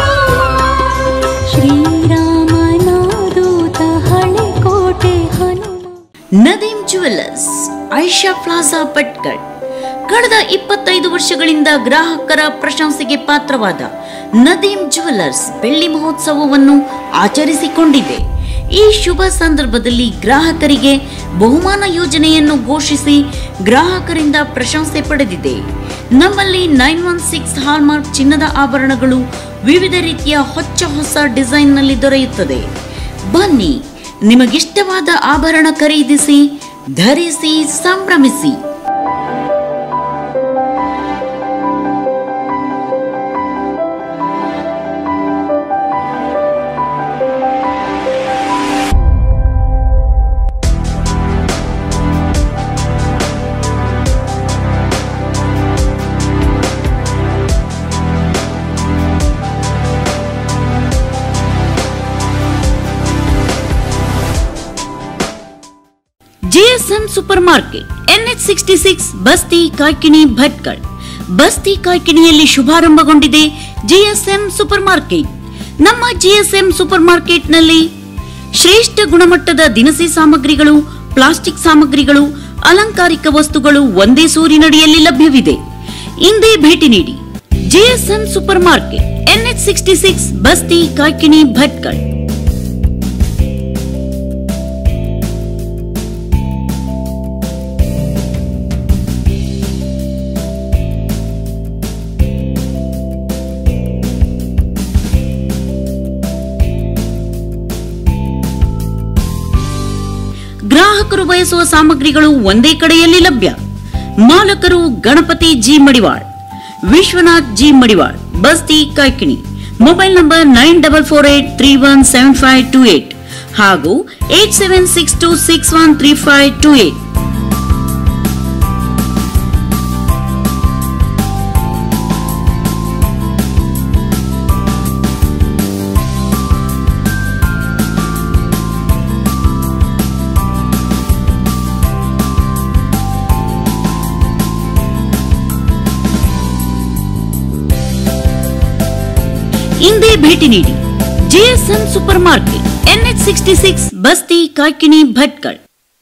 ಶ್ರೀರಾಮನಾದೂತ ಹಳೆಕೋಟೆ ಹನುಮ ನದೀಂ ಜುವೆಲ್ಲರ್ಸ್ ಐಷಾ ಪ್ಲಾಜಾ ಭಟ್ಕಳ್ ಕಳೆದ ಇಪ್ಪತ್ತೈದು ವರ್ಷಗಳಿಂದ ಗ್ರಾಹಕರ ಪ್ರಶಂಸೆಗೆ ಪಾತ್ರವಾದ ನದೀಂ ಜುವೆಲ್ಲರ್ಸ್ ಬೆಳ್ಳಿ ಮಹೋತ್ಸವವನ್ನು ಆಚರಿಸಿಕೊಂಡಿದೆ ಈ ಶುಭ ಸಂದರ್ಭದಲ್ಲಿ ಗ್ರಾಹಕರಿಗೆ ಬಹುಮಾನ ಯೋಜನೆಯನ್ನು ಘೋಷಿಸಿ ಗ್ರಾಹಕರಿಂದ ಪ್ರಶಂಸೆ ಪಡೆದಿದೆ ನಮ್ಮಲ್ಲಿ ನೈನ್ ಒನ್ ಸಿಕ್ಸ್ ಹಾಲ್ಮಾರ್ಕ್ ಚಿನ್ನದ ಆಭರಣಗಳು ವಿವಿಧ ರೀತಿಯ ಹೊಚ್ಚ ಹೊಸ ಡಿಸೈನ್ನಲ್ಲಿ ದೊರೆಯುತ್ತದೆ ಬನ್ನಿ ನಿಮಗಿಷ್ಟವಾದ ಆಭರಣ ಖರೀದಿಸಿ ಧರಿಸಿ ಸಂಭ್ರಮಿಸಿ GSM supermarket NH sixty six Basti Kaikini Bhatkal Basti ಕಾಯ್ಕಿಣಿಯಲ್ಲಿ ಶುಭಾರಂಭಗೊಂಡಿದೆ ಜಿಎಸ್ಎಂ ಸೂಪರ್ ಮಾರ್ಕೆಟ್ ನಮ್ಮ ಜಿಎಸ್ಎಂ ಸೂಪರ್ ಮಾರ್ಕೆಟ್ನಲ್ಲಿ ಶ್ರೇಷ್ಠ ಗುಣಮಟ್ಟದ ದಿನಸಿ ಸಾಮಗ್ರಿಗಳು ಪ್ಲಾಸ್ಟಿಕ್ ಸಾಮಗ್ರಿಗಳು ಅಲಂಕಾರಿಕ ವಸ್ತುಗಳು ಒಂದೇ ಸೂರಿನಡಿಯಲ್ಲಿ ಲಭ್ಯವಿದೆ ಇಂದೇ ಭೇಟಿ ನೀಡಿ GSM supermarket NH sixty six Basti Kaikini Bhatkal ಗ್ರಾಹಕರು ಬಯಸುವ ಸಾಮಗ್ರಿಗಳು ಒಂದೇ ಕಡೆಯಲ್ಲಿ ಲಭ್ಯ ಮಾಲಕರು Ganapati G Madival Vishwanath G Madival Basti Kaikini mobile number nine double four eight three one seven five two eight ಹಾಗೂ eight seven six two six one three five two eight ಇಂದೇ ಭೇಟಿ ನೀಡಿ GSM supermarket NH sixty six Basti Kaikini Bhatkal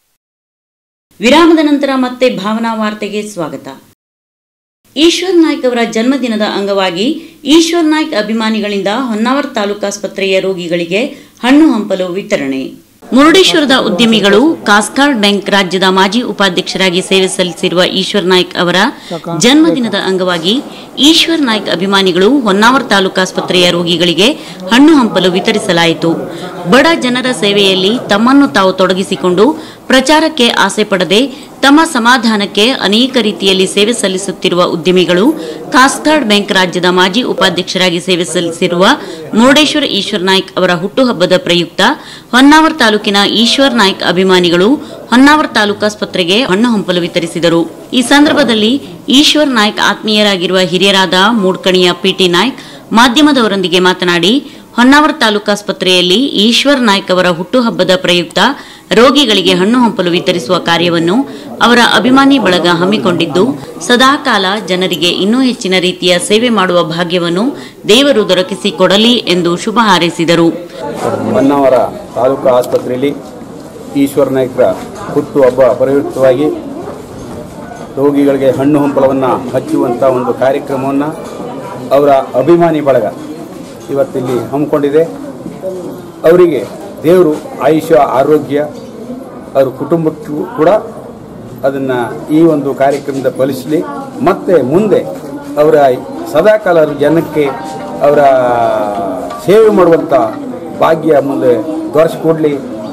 ವಿರಾಮದ ನಂತರ ಮತ್ತೆ ಭಾವನಾ ವಾರ್ತೆಗೆ ಸ್ವಾಗತ ಈಶ್ವರ್ ನಾಯ್ಕ್ ಅವರ ಜನ್ಮದಿನದ ಅಂಗವಾಗಿ ಈಶ್ವರ್ ನಾಯ್ಕ್ ಅಭಿಮಾನಿಗಳಿಂದ ಹೊನ್ನಾವರ ತಾಲೂಕಾಸ್ಪತ್ರೆಯ ರೋಗಿಗಳಿಗೆ ಹಣ್ಣು ಹಂಪಲು ವಿತರಣೆ ಮುರುಡೇಶ್ವರದ ಉದ್ಯಮಿಗಳು ಕಾಸ್ಕಾರ್ಡ್ ಬ್ಯಾಂಕ್ ರಾಜ್ಯದ ಮಾಜಿ ಉಪಾಧ್ಯಕ್ಷರಾಗಿ ಸೇವೆ ಸಲ್ಲಿಸಿರುವ ಈಶ್ವರ್ ನಾಯ್ಕ್ ಅವರ ಜನ್ಮದಿನದ ಅಂಗವಾಗಿ ಈಶ್ವರ್ ನಾಯ್ಕ್ ಅಭಿಮಾನಿಗಳು ಹೊನ್ನಾವರ ತಾಲೂಕಾಸ್ಪತ್ರೆಯ ರೋಗಿಗಳಿಗೆ ಹಣ್ಣು ಹಂಪಲು ವಿತರಿಸಲಾಯಿತು ಬಡ ಜನರ ಸೇವೆಯಲ್ಲಿ ತಮ್ಮನ್ನು ತಾವು ತೊಡಗಿಸಿಕೊಂಡು ಪ್ರಚಾರಕ್ಕೆ ಆಸೆ ಪಡದೆ ತಮ್ಮ ಸಮಾಧಾನಕ್ಕೆ ಅನೇಕ ರೀತಿಯಲ್ಲಿ ಸೇವೆ ಸಲ್ಲಿಸುತ್ತಿರುವ ಉದ್ಯಮಿಗಳು ಕಾಸ್ಕಾರ್ಡ್ ಬ್ಯಾಂಕ್ ರಾಜ್ಯದ ಮಾಜಿ ಉಪಾಧ್ಯಕ್ಷರಾಗಿ ಸೇವೆ ಸಲ್ಲಿಸಿರುವ ಮುರುಡೇಶ್ವರ ಈಶ್ವರ್ ನಾಯ್ಕ್ ಅವರ ಹುಟ್ಟುಹಬ್ಬದ ಪ್ರಯುಕ್ತ ಹೊನ್ನಾವರ ತಾಲೂಕಿನ ಈಶ್ವರ್ ನಾಯ್ಕ್ ಅಭಿಮಾನಿಗಳು ಹೊನ್ನಾವರ ತಾಲೂಕಾಸ್ಪತ್ರೆಗೆ ಹಣ್ಣು ಹಂಪಲು ವಿತರಿಸಿದರು ಈ ಸಂದರ್ಭದಲ್ಲಿ ಈಶ್ವರ್ ನಾಯ್ಕ್ ಆತ್ಮೀಯರಾಗಿರುವ ಹಿರಿಯರಾದ ಮೂಡ್ಕಣಿಯ ಪಿಟಿ ನಾಯ್ಕ್ ಮಾಧ್ಯಮದವರೊಂದಿಗೆ ಮಾತನಾಡಿ ಹೊನ್ನಾವರ ತಾಲೂಕಾಸ್ಪತ್ರೆಯಲ್ಲಿ ಈಶ್ವರ್ ನಾಯ್ಕ್ ಅವರ ಹುಟ್ಟುಹಬ್ಬದ ಪ್ರಯುಕ್ತ ರೋಗಿಗಳಿಗೆ ಹಣ್ಣು ಹಂಪಲು ವಿತರಿಸುವ ಕಾರ್ಯವನ್ನು ಅವರ ಅಭಿಮಾನಿ ಬಳಗ ಹಮ್ಮಿಕೊಂಡಿದ್ದು ಸದಾಕಾಲ ಜನರಿಗೆ ಇನ್ನೂ ಹೆಚ್ಚಿನ ರೀತಿಯ ಸೇವೆ ಮಾಡುವ ಭಾಗ್ಯವನ್ನು ದೇವರು ದೊರಕಿಸಿಕೊಡಲಿ ಎಂದು ಶುಭ ಹಾರೈಸಿದರು ಹೊನ್ನಾವರ ತಾಲೂಕು ಆಸ್ಪತ್ರೆಯಲ್ಲಿ ಈಶ್ವರ ನಾಯ್ಕರ ಹುಟ್ಟು ಹಬ್ಬ ಪ್ರಯುಕ್ತವಾಗಿ ರೋಗಿಗಳಿಗೆ ಹಣ್ಣು ಹಂಪಲವನ್ನು ಹಚ್ಚುವಂಥ ಒಂದು ಕಾರ್ಯಕ್ರಮವನ್ನು ಅವರ ಅಭಿಮಾನಿ ಬಳಗ ಇವತ್ತಿಲ್ಲಿ ಹಮ್ಮಿಕೊಂಡಿದೆ ಅವರಿಗೆ ದೇವರು ಆಯುಷ್ಯ ಆರೋಗ್ಯ ಅವ್ರ ಕುಟುಂಬಕ್ಕೂ ಕೂಡ ಅದನ್ನು ಈ ಒಂದು ಕಾರ್ಯಕ್ರಮದ ಫಲಿಸಲಿ ಮತ್ತು ಮುಂದೆ ಅವರ ಸದಾಕಾಲ ಜನಕ್ಕೆ ಅವರ ಸೇವೆ ಮಾಡುವಂಥ ಭಾಗ್ಯ ಮುಂದೆ ದೊರಕಿಸ್ಕೊಡ್ಲಿ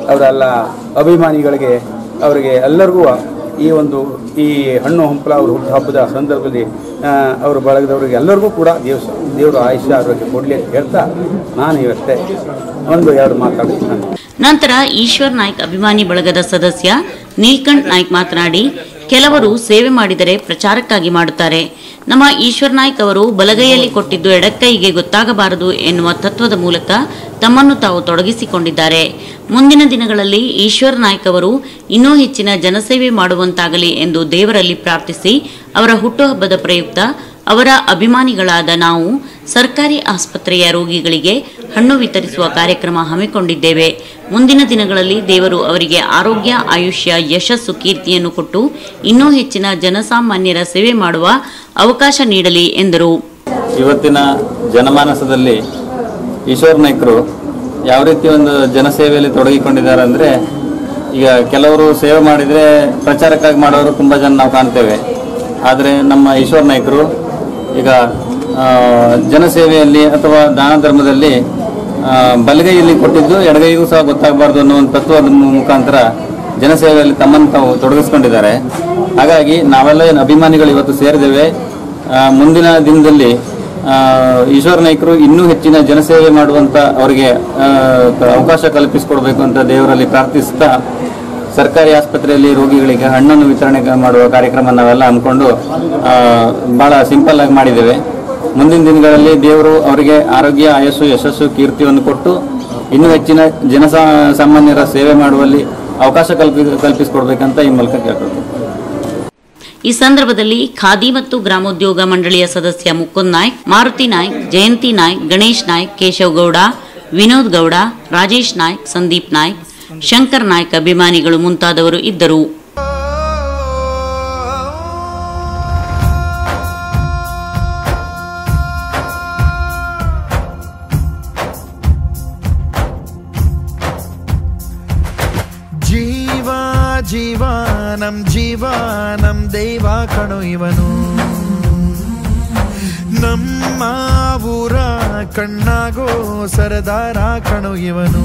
ಅವರೆಲ್ಲ ಅಭಿಮಾನಿಗಳಿಗೆ ಅವರಿಗೆ ಎಲ್ಲರಿಗೂ ಈ ಒಂದು ಈ ಹಣ್ಣು ಹಂಪಲ ಅವ್ರ ಹುಟ್ಟುಹಬ್ಬದ ಸಂದರ್ಭದಲ್ಲಿ ಆ, ಅವ್ರ ಬಳಗದವರಿಗೆ ಎಲ್ಲರಿಗೂ ಕೂಡ ದೇವ ದೇವರು ಆಯುಷ್ಯ ಆರೋಗ್ಯ ಕೊಡಲಿ ಅಂತ ಹೇಳ್ತಾ ನಾನು ಇವತ್ತೇ ಒಂದು ಎರಡು ಮಾತಾಡಿ ನಾನು ನಂತರ ಈಶ್ವರ್ ನಾಯ್ಕ್ ಅಭಿಮಾನಿ ಬಳಗದ ಸದಸ್ಯ ನೀಲ್ಕಂಠ್ ನಾಯ್ಕ್ ಮಾತನಾಡಿ ಕೆಲವರು ಸೇವೆ ಮಾಡಿದರೆ ಪ್ರಚಾರಕ್ಕಾಗಿ ಮಾಡುತ್ತಾರೆ ನಮ್ಮ ಈಶ್ವರ್ ನಾಯ್ಕ್ ಅವರು ಬಲಗೈಯಲ್ಲಿ ಕೊಟ್ಟಿದ್ದು ಎಡಕ್ಕೈಗೆ ಗೊತ್ತಾಗಬಾರದು ಎನ್ನುವ ತತ್ವದ ಮೂಲಕ ತಮ್ಮನ್ನು ತಾವು ತೊಡಗಿಸಿಕೊಂಡಿದ್ದಾರೆ ಮುಂದಿನ ದಿನಗಳಲ್ಲಿ ಈಶ್ವರ್ ನಾಯ್ಕ್ ಅವರು ಇನ್ನೂ ಹೆಚ್ಚಿನ ಜನಸೇವೆ ಮಾಡುವಂತಾಗಲಿ ಎಂದು ದೇವರಲ್ಲಿ ಪ್ರಾರ್ಥಿಸಿ ಅವರ ಹುಟ್ಟುಹಬ್ಬದ ಪ್ರಯುಕ್ತ ಅವರ ಅಭಿಮಾನಿಗಳಾದ ನಾವು ಸರ್ಕಾರಿ ಆಸ್ಪತ್ರೆಯ ರೋಗಿಗಳಿಗೆ ಹಣ್ಣು ವಿತರಿಸುವ ಕಾರ್ಯಕ್ರಮ ಹಮ್ಮಿಕೊಂಡಿದ್ದೇವೆ ಮುಂದಿನ ದಿನಗಳಲ್ಲಿ ದೇವರು ಅವರಿಗೆ ಆರೋಗ್ಯ ಆಯುಷ್ಯ ಯಶಸ್ಸು ಕೀರ್ತಿಯನ್ನು ಕೊಟ್ಟು ಇನ್ನೂ ಹೆಚ್ಚಿನ ಜನಸಾಮಾನ್ಯರ ಸೇವೆ ಮಾಡುವ ಅವಕಾಶ ನೀಡಲಿ ಎಂದರು ಇವತ್ತಿನ ಜನಮಾನಸದಲ್ಲಿ ಈಶ್ವರ್ ನಾಯ್ಕರು ಯಾವ ರೀತಿ ಒಂದು ಜನಸೇವೆಯಲ್ಲಿ ತೊಡಗಿಕೊಂಡಿದ್ದಾರೆ ಅಂದರೆ ಈಗ ಕೆಲವರು ಸೇವೆ ಮಾಡಿದರೆ ಪ್ರಚಾರಕ್ಕಾಗಿ ಮಾಡೋರು ತುಂಬ ಜನ ನಾವು ಕಾಣ್ತೇವೆ ಆದರೆ ನಮ್ಮ ಈಶ್ವರ್ ನಾಯ್ಕರು ಈಗ ಆ, ಜನಸೇವೆಯಲ್ಲಿ ಅಥವಾ ದಾನ ಧರ್ಮದಲ್ಲಿ ಆ, ಬಲಗೈಯಲ್ಲಿ ಕೊಟ್ಟಿದ್ದು ಎಡಗೈಗೂ ಸಹ ಗೊತ್ತಾಗಬಾರ್ದು ಅನ್ನೋ ಒಂದು ತತ್ವದ ಮು- ಮುಖಾಂತರ ಜನಸೇವೆಯಲ್ಲಿ ತಮ್ಮನ್ನು ತಾವು ತೊಡಗಿಸ್ಕೊಂಡಿದ್ದಾರೆ ಹಾಗಾಗಿ ನಾವೆಲ್ಲ ಏನು ಅಭಿಮಾನಿಗಳು ಇವತ್ತು ಸೇರಿದ್ದೇವೆ ಆ, ಮುಂದಿನ ದಿನದಲ್ಲಿ ಆ, ಈಶ್ವರ ನಾಯ್ಕರು ಇನ್ನೂ ಹೆಚ್ಚಿನ ಜನಸೇವೆ ಮಾಡುವಂತ ಅವರಿಗೆ ಆ, ಕ- ಅವಕಾಶ ಕಲ್ಪಿಸಿಕೊಡ್ಬೇಕು ಅಂತ ದೇವರಲ್ಲಿ ಪ್ರಾರ್ಥಿಸ್ತಾ ಸರ್ಕಾರಿ ಆಸ್ಪತ್ರೆಯಲ್ಲಿ ರೋಗಿಗಳಿಗೆ ಹಣ್ಣನ್ನು ವಿತರಣೆ ಮಾಡುವ ಕಾರ್ಯಕ್ರಮ ನಾವೆಲ್ಲ ಹಮ್ಮಿಕೊಂಡು ಆ, ಬಹಳ ಸಿಂಪಲ್ ಆಗಿ ಮಾಡಿದ್ದೇವೆ ಮುಂದಿನ ದಿನಗಳಲ್ಲಿ ದೇವರು ಅವರಿಗೆ ಆರೋಗ್ಯ ಆಯಸ್ಸು ಯಶಸ್ಸು ಕೀರ್ತಿಯನ್ನು ಕೊಟ್ಟು ಇನ್ನೂ ಹೆಚ್ಚಿನ ಜನಸಾ ಸಾಮಾನ್ಯರ ಸೇವೆ ಮಾಡುವಲ್ಲಿ ಅವಕಾಶ ಕಲ್ಪಿ ಕಲ್ಪಿಸಿಕೊಡ್ಬೇಕಂತ ಈ ಮೂಲಕ ಕೇಳ್ಕೊಳ್ತೀನಿ ಈ ಸಂದರ್ಭದಲ್ಲಿ ಖಾದಿ ಮತ್ತು ಗ್ರಾಮೋದ್ಯೋಗ ಮಂಡಳಿಯ ಸದಸ್ಯ ಮುಕುಂದ್ ನಾಯ್ಕ್ ಮಾರುತಿ ನಾಯ್ಕ್ ಜಯಂತಿ ನಾಯ್ಕ್ ಗಣೇಶ್ ನಾಯ್ಕ್ ಕೇಶವ್ ಗೌಡ ವಿನೋದ್ ಗೌಡ ರಾಜೇಶ್ ನಾಯ್ಕ್ ಸಂದೀಪ್ ನಾಯ್ಕ್ ಶಂಕರ್ ನಾಯ್ಕ್ ಅಭಿಮಾನಿಗಳು ಮುಂತಾದವರು ಇದ್ದರು ಜೀವ ಜೀವ ನಮ್ ಜೀವ ನಮ್ ದೈವ ಕಣು ಇವನು ನಮ್ಮ ಊರ ಕಣ್ಣಾಗೋ ಸರದಾರ ಕಣು ಇವನು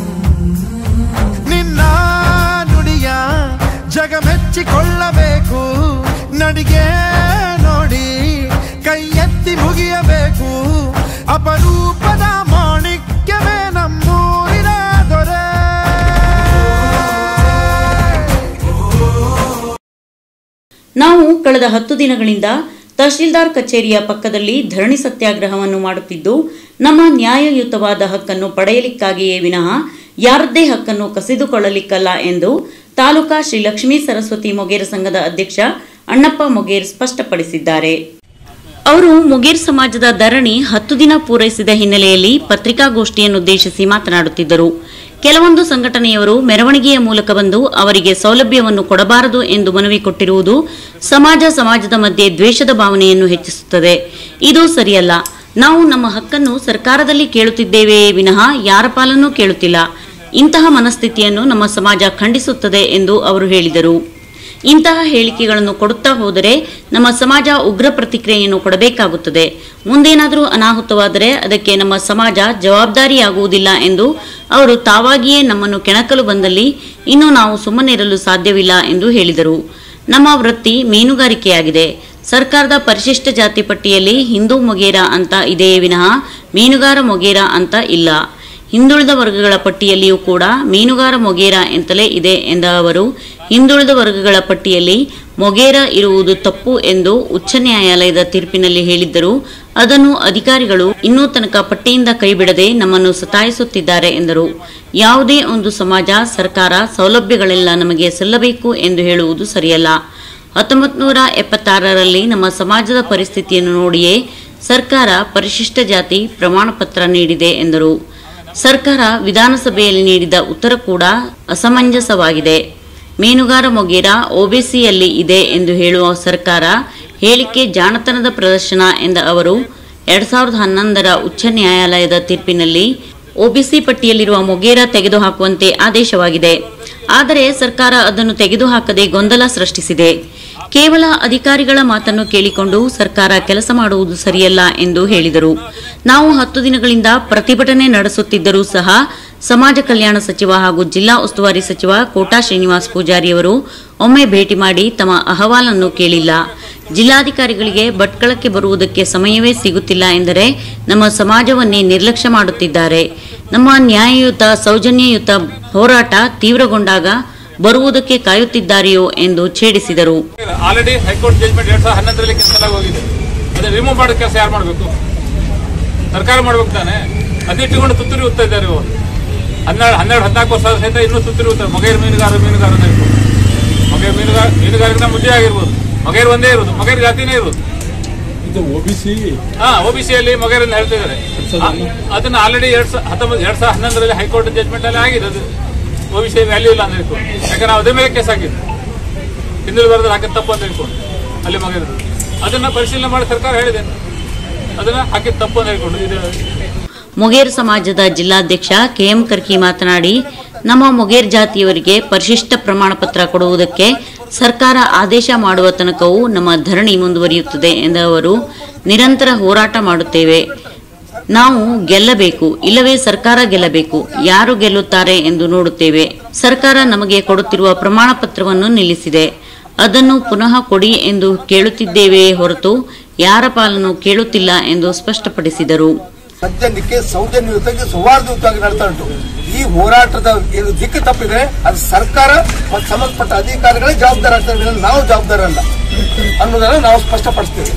ನಿನ್ನ ನುಡಿಯ ಜಗ ಮೆಚ್ಚಿಕೊಳ್ಳಬೇಕು ನಡಿಗೆ ನೋಡಿ ಕೈ ಎತ್ತಿ ಮುಗಿಯಬೇಕು ಅಪರೂಪದ ಮಾಣಿಕ್ಯವೇ ನಮ್ಮೂರಿನ ದೊರೆ ನಾವು ಕಳೆದ ಹತ್ತು ದಿನಗಳಿಂದ ತಹಶೀಲ್ದಾರ್ ಕಚೇರಿಯ ಪಕ್ಕದಲ್ಲಿ ಧರಣಿ ಸತ್ಯಾಗ್ರಹವನ್ನು ಮಾಡುತ್ತಿದ್ದು ನಮ್ಮ ನ್ಯಾಯಯುತವಾದ ಹಕ್ಕನ್ನು ಪಡೆಯಲಿಕ್ಕಾಗಿಯೇ ವಿನಃ ಯಾರದ್ದೇ ಹಕ್ಕನ್ನು ಕಸಿದುಕೊಳ್ಳಲಿಕ್ಕಲ್ಲ ಎಂದು ತಾಲೂಕಾ ಶ್ರೀ ಲಕ್ಷ್ಮೀ ಸರಸ್ವತಿ ಮೊಗೇರ ಸಂಘದ ಅಧ್ಯಕ್ಷ ಅಣ್ಣಪ್ಪ ಮೊಗೇರ್ ಸ್ಪಷ್ಟಪಡಿಸಿದ್ದಾರೆ ಅವರು ಮೊಗೇರ್ ಸಮಾಜದ ಧರಣಿ ಹತ್ತು ದಿನ ಪೂರೈಸಿದ ಹಿನ್ನೆಲೆಯಲ್ಲಿ ಪತ್ರಿಕಾಗೋಷ್ಠಿಯನ್ನುದ್ದೇಶಿಸಿ ಮಾತನಾಡುತ್ತಿದ್ದರು ಕೆಲವೊಂದು ಸಂಘಟನೆಯವರು ಮೆರವಣಿಗೆಯ ಮೂಲಕ ಬಂದು ಅವರಿಗೆ ಸೌಲಭ್ಯವನ್ನು ಕೊಡಬಾರದು ಎಂದು ಮನವಿ ಕೊಟ್ಟಿರುವುದು ಸಮಾಜ ಸಮಾಜದ ಮಧ್ಯೆ ದ್ವೇಷದ ಭಾವನೆಯನ್ನು ಹೆಚ್ಚಿಸುತ್ತದೆ ಇದು ಸರಿಯಲ್ಲ ನಾವು ನಮ್ಮ ಹಕ್ಕನ್ನು ಸರ್ಕಾರದಲ್ಲಿ ಕೇಳುತ್ತಿದ್ದೇವೆಯೇ ವಿನಃ ಯಾರ ಪಾಲನ್ನೂ ಕೇಳುತ್ತಿಲ್ಲ ಇಂತಹ ಮನಸ್ಥಿತಿಯನ್ನು ನಮ್ಮ ಸಮಾಜ ಖಂಡಿಸುತ್ತದೆ ಎಂದು ಅವರು ಹೇಳಿದರು ಇಂತಹ ಹೇಳಿಕೆಗಳನ್ನು ಕೊಡುತ್ತಾ ಹೋದರೆ ನಮ್ಮ ಸಮಾಜ ಉಗ್ರ ಪ್ರತಿಕ್ರಿಯೆಯನ್ನು ಕೊಡಬೇಕಾಗುತ್ತದೆ ಮುಂದೇನಾದರೂ ಅನಾಹುತವಾದರೆ ಅದಕ್ಕೆ ನಮ್ಮ ಸಮಾಜ ಜವಾಬ್ದಾರಿಯಾಗುವುದಿಲ್ಲ ಎಂದು ಅವರು ತಾವಾಗಿಯೇ ನಮ್ಮನ್ನು ಕೆಣಕಲು ಬಂದಲ್ಲಿ ಇನ್ನು ನಾವು ಸುಮ್ಮನಿರಲು ಸಾಧ್ಯವಿಲ್ಲ ಎಂದು ಹೇಳಿದರು ನಮ್ಮ ವೃತ್ತಿ ಮೀನುಗಾರಿಕೆಯಾಗಿದೆ ಸರ್ಕಾರದ ಪರಿಶಿಷ್ಟ ಜಾತಿ ಪಟ್ಟಿಯಲ್ಲಿ ಹಿಂದೂ ಮೊಗೇರ ಅಂತ ಇದೆಯೇ ವಿನಃ ಮೀನುಗಾರ ಮೊಗೇರ ಅಂತ ಇಲ್ಲ ಹಿಂದುಳಿದ ವರ್ಗಗಳ ಪಟ್ಟಿಯಲ್ಲಿಯೂ ಕೂಡ ಮೀನುಗಾರ ಮೊಗೇರ ಎಂತಲೇ ಇದೆ ಎಂದ ಅವರು ಹಿಂದುಳಿದ ವರ್ಗಗಳ ಪಟ್ಟಿಯಲ್ಲಿ ಮೊಗೇರ ಇರುವುದು ತಪ್ಪು ಎಂದು ಉಚ್ಚ ನ್ಯಾಯಾಲಯದ ತೀರ್ಪಿನಲ್ಲಿ ಹೇಳಿದ್ದರು ಅದನ್ನು ಅಧಿಕಾರಿಗಳು ಇನ್ನೂ ತನಕ ಪಟ್ಟಿಯಿಂದ ಕೈಬಿಡದೆ ನಮ್ಮನ್ನು ಸತಾಯಿಸುತ್ತಿದ್ದಾರೆ ಎಂದರು ಯಾವುದೇ ಒಂದು ಸಮಾಜ ಸರ್ಕಾರ ಸೌಲಭ್ಯಗಳೆಲ್ಲ ನಮಗೆ ಸಲ್ಲಬೇಕು ಎಂದು ಹೇಳುವುದು ಸರಿಯಲ್ಲ ಹತ್ತೊಂಬತ್ತು ನೂರ ಎಪ್ಪತ್ತಾರರಲ್ಲಿ ನಮ್ಮ ಸಮಾಜದ ಪರಿಸ್ಥಿತಿಯನ್ನು ನೋಡಿಯೇ ಸರ್ಕಾರ ಪರಿಶಿಷ್ಟ ಜಾತಿ ಪ್ರಮಾಣ ಪತ್ರ ನೀಡಿದೆ ಎಂದರು ಸರ್ಕಾರ ವಿಧಾನಸಭೆಯಲ್ಲಿ ನೀಡಿದ ಉತ್ತರ ಕೂಡ ಅಸಮಂಜಸವಾಗಿದೆ ಮೀನುಗಾರ ಮೊಗೇರ ಒಬಿಸಿಯಲ್ಲಿ ಇದೆ ಎಂದು ಹೇಳುವ ಸರ್ಕಾರ ಹೇಳಿಕೆ ಜಾಣತನದ ಪ್ರದರ್ಶನ ಎಂದ ಅವರು ಎರಡ್ ಸಾವಿರದ ಹನ್ನೊಂದರ ಉಚ್ಚ ನ್ಯಾಯಾಲಯದ ತೀರ್ಪಿನಲ್ಲಿ ಒಬಿಸಿ ಪಟ್ಟಿಯಲ್ಲಿರುವ ಮೊಗೇರ ತೆಗೆದುಹಾಕುವಂತೆ ಆದೇಶವಾಗಿದೆ ಆದರೆ ಸರ್ಕಾರ ಅದನ್ನು ತೆಗೆದುಹಾಕದೆ ಗೊಂದಲ ಸೃಷ್ಟಿಸಿದೆ ಕೇವಲ ಅಧಿಕಾರಿಗಳ ಮಾತನ್ನು ಕೇಳಿಕೊಂಡು ಸರ್ಕಾರ ಕೆಲಸ ಮಾಡುವುದು ಸರಿಯಲ್ಲ ಎಂದು ಹೇಳಿದರು ನಾವು ಹತ್ತು ದಿನಗಳಿಂದ ಪ್ರತಿಭಟನೆ ನಡೆಸುತ್ತಿದ್ದರೂ ಸಹ ಸಮಾಜ ಕಲ್ಯಾಣ ಸಚಿವ ಹಾಗೂ ಜಿಲ್ಲಾ ಉಸ್ತುವಾರಿ ಸಚಿವ ಕೋಟಾ ಶ್ರೀನಿವಾಸ್ ಪೂಜಾರಿಯವರು ಒಮ್ಮೆ ಭೇಟಿ ಮಾಡಿ ತಮ್ಮ ಅಹವಾಲನ್ನು ಕೇಳಿಲ್ಲ ಜಿಲ್ಲಾಧಿಕಾರಿಗಳಿಗೆ ಭಟ್ಕಳಕ್ಕೆ ಬರುವುದಕ್ಕೆ ಸಮಯವೇ ಸಿಗುತ್ತಿಲ್ಲ ಎಂದರೆ ನಮ್ಮ ಸಮಾಜವನ್ನೇ ನಿರ್ಲಕ್ಷ್ಯ ಮಾಡುತ್ತಿದ್ದಾರೆ ನಮ್ಮ ನ್ಯಾಯಯುತ ಸೌಜನ್ಯಯುತ ಹೋರಾಟ ತೀವ್ರಗೊಂಡಾಗ ಬರುವುದಕ್ಕೆ ಕಾಯುತ್ತಿದ್ದಾರೆಯೋ ಎಂದು ಛೇಡಿಸಿದರು ಆಲ್ರೆಡಿ ಹೈಕೋರ್ಟ್ ಜಜ್ಮೆಂಟ್ ಎರಡ್ ಸಾವಿರದ ಹನ್ನೊಂದರಲ್ಲಿ ಕ್ಯಾನ್ಸಲ್ ಹೋಗಿದೆ ಅದೇ ರಿಮೂವ್ ಮಾಡೋ ಕೆಲಸ ಯಾರು ಮಾಡಬೇಕು ಸರ್ಕಾರ ಮಾಡ್ಬೇಕು ತಾನೆ ಅದಿಟ್ಟುಕೊಂಡು ತುತ್ತೂರಿ ಉತ್ತಾ ಇದ್ದಾರೆ ಇವರು ಹನ್ನೆರಡು ಹನ್ನೆರಡು ಹದಿನಾಲ್ಕು ವರ್ಷ ಸಹಿತ ಇನ್ನೂ ತುತ್ತೂರಿ ಉತ್ತಾರೆ ಮೊಗೇರ್ ಮೀನುಗಾರ ಮೀನುಗಾರ ಅಂತ ಇರ್ಬೋದು ಮೊಗೇರ್ ಮೀನುಗಾರ ಮೀನುಗಾರಿನ ಮುದ್ದೆ ಆಗಿರ್ಬೋದು ಮೊಗೇರ್ ಒಂದೇ ಇರೋದು ಮೊಗೇರ್ ಜಾತಿನೇ ಇರೋದು ಇದು ಒಬಿಸಿ ಹಾ ಒಬಿಸಿಯಲ್ಲಿ ಮೊಗೇರ್ ಅಂತ ಹೇಳ್ತಿದ್ದಾರೆ ಆ, ಅದನ್ನ ಆಲ್ರೆಡಿ ಎರಡ್ ಸಾವಿರ ಹತ್ತೊಂಬತ್ತು ಎರಡ್ ಸಾವಿರದ ಹನ್ನೊಂದರಲ್ಲಿ ಹೈಕೋರ್ಟ್ ಜಜ್ಮೆಂಟ್ ಅಲ್ಲಿ ಆಗಿದೆ ಅದು ಒಬಿಸಿ ವ್ಯಾಲ್ಯೂ ಇಲ್ಲ ಅಂತ ಹೇಳ್ಕೊಂಡು ಯಾಕಂದ್ರೆ ನಾವು ಅದೇ ಮೇಲೆ ಕೇಸ್ ಹಾಕಿದ್ದು ಹಿಂದುಳಿದ ಬರೆದ್ರೆ ಹಾಕಿದ ತಪ್ಪು ಅಂತ ಹೇಳ್ಕೊಂಡು ಅಲ್ಲಿ ಮಗೇರ್ ಅದನ್ನ ಪರಿಶೀಲನೆ ಮಾಡಿ ಸರ್ಕಾರ ಹೇಳಿದೆ ಅದನ್ನ ಹಾಕಿದ ತಪ್ಪು ಅಂತ ಹೇಳ್ಕೊಂಡು ಇದು ಮೊಗೇರ್ ಸಮಾಜದ ಜಿಲ್ಲಾಧ್ಯಕ್ಷ ಕೆಎಂ ಕರ್ಕಿ ಮಾತನಾಡಿ ನಮ್ಮ ಮೊಗೇರ್ ಜಾತಿಯವರಿಗೆ ಪರಿಶಿಷ್ಟ ಪ್ರಮಾಣ ಪತ್ರ ಕೊಡುವುದಕ್ಕೆ ಸರ್ಕಾರ ಆದೇಶ ಮಾಡುವ ತನಕವೂ ನಮ್ಮ ಧರಣಿ ಮುಂದುವರಿಯುತ್ತದೆ ಎಂದ ಅವರು ನಿರಂತರ ಹೋರಾಟ ಮಾಡುತ್ತೇವೆ ನಾವು ಗೆಲ್ಲಬೇಕು ಇಲ್ಲವೇ ಸರ್ಕಾರ ಗೆಲ್ಲಬೇಕು ಯಾರು ಗೆಲ್ಲುತ್ತಾರೆ ಎಂದು ನೋಡುತ್ತೇವೆ ಸರ್ಕಾರ ನಮಗೆ ಕೊಡುತ್ತಿರುವ ಪ್ರಮಾಣ ಪತ್ರವನ್ನು ನಿಲ್ಲಿಸಿದೆ ಅದನ್ನು ಪುನಃ ಕೊಡಿ ಎಂದು ಕೇಳುತ್ತಿದ್ದೇವೆಯೇ ಹೊರತು ಯಾರ ಪಾಲನ್ನು ಕೇಳುತ್ತಿಲ್ಲ ಎಂದು ಸ್ಪಷ್ಟಪಡಿಸಿದರು ಸದ್ಯಕ್ಕೆ ಸೌಜನ್ಯಯುತವಾಗಿ ಸೌಹಾರ್ದಯುತವಾಗಿ ನಡ್ತಾ ಉಂಟು ಈ ಹೋರಾಟದ ಏನು ದಿಕ್ಕು ತಪ್ಪಿದ್ರೆ ಅದು ಸರ್ಕಾರ ಮತ್ತು ಸಂಬಂಧಪಟ್ಟ ಅಧಿಕಾರಿಗಳೇ ಜವಾಬ್ದಾರ ಆಗ್ತಾರೆ ವಿನಃ ನಾವು ಜವಾಬ್ದಾರ ಅಲ್ಲ ಅನ್ನೋದನ್ನು ನಾವು ಸ್ಪಷ್ಟಪಡಿಸ್ತೇವೆ